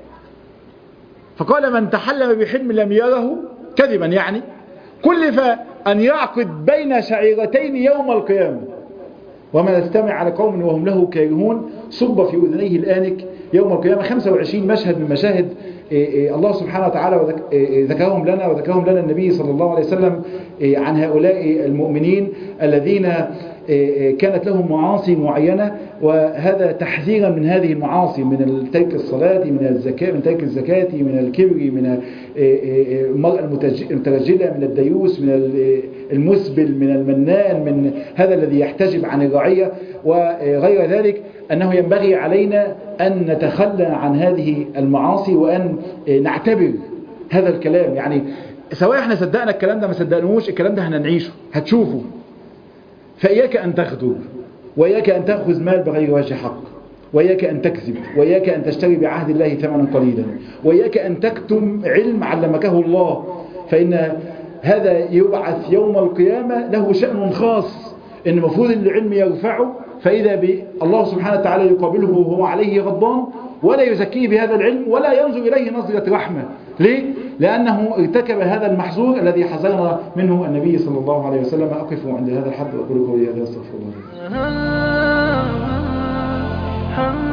فقال من تحلم بحلم لم يره كذبا يعني كلف أن يعقد بين شعيرتين يوم القيامة ومن استمع على قوم وهم له كارهون صب في أذنيه الآنك يوم القيامة 25 مشهد من مشاهد الله سبحانه وتعالى ذكرهم لنا وذكرهم لنا النبي صلى الله عليه وسلم عن هؤلاء المؤمنين الذين كانت لهم معاصي معينة وهذا تحذيرا من هذه المعاصي من ترك الصلاة من الزكاة من ترك الزكاة من الكبر من المرأة المترجلة من الديوس من المسبل من المنان من هذا الذي يحتجب عن الرعية وغير ذلك أنه ينبغي علينا أن نتخلى عن هذه المعاصي وأن نعتبر هذا الكلام يعني سواء احنا صدقنا الكلام ده ما صدقناهوش الكلام ده هنعيشه هتشوفه فإياك أن تغدر وإياك أن تأخذ مال بغير وجه حق وإياك أن تكذب وإياك أن تشتري بعهد الله ثمنا قليلا وإياك أن تكتم علم علمكه الله فإن هذا يبعث يوم القيامة له شأن خاص إن المفروض العلم يرفعه فإذا الله سبحانه وتعالى يقابله وهو عليه غضبان ولا يزكيه بهذا العلم ولا ينظر إليه نظرة رحمة ليه؟ لأنه ارتكب هذا المحظور الذي حذرنا منه النبي صلى الله عليه وسلم أقف عند هذا الحد وأقول قولي هذا أستغفر الله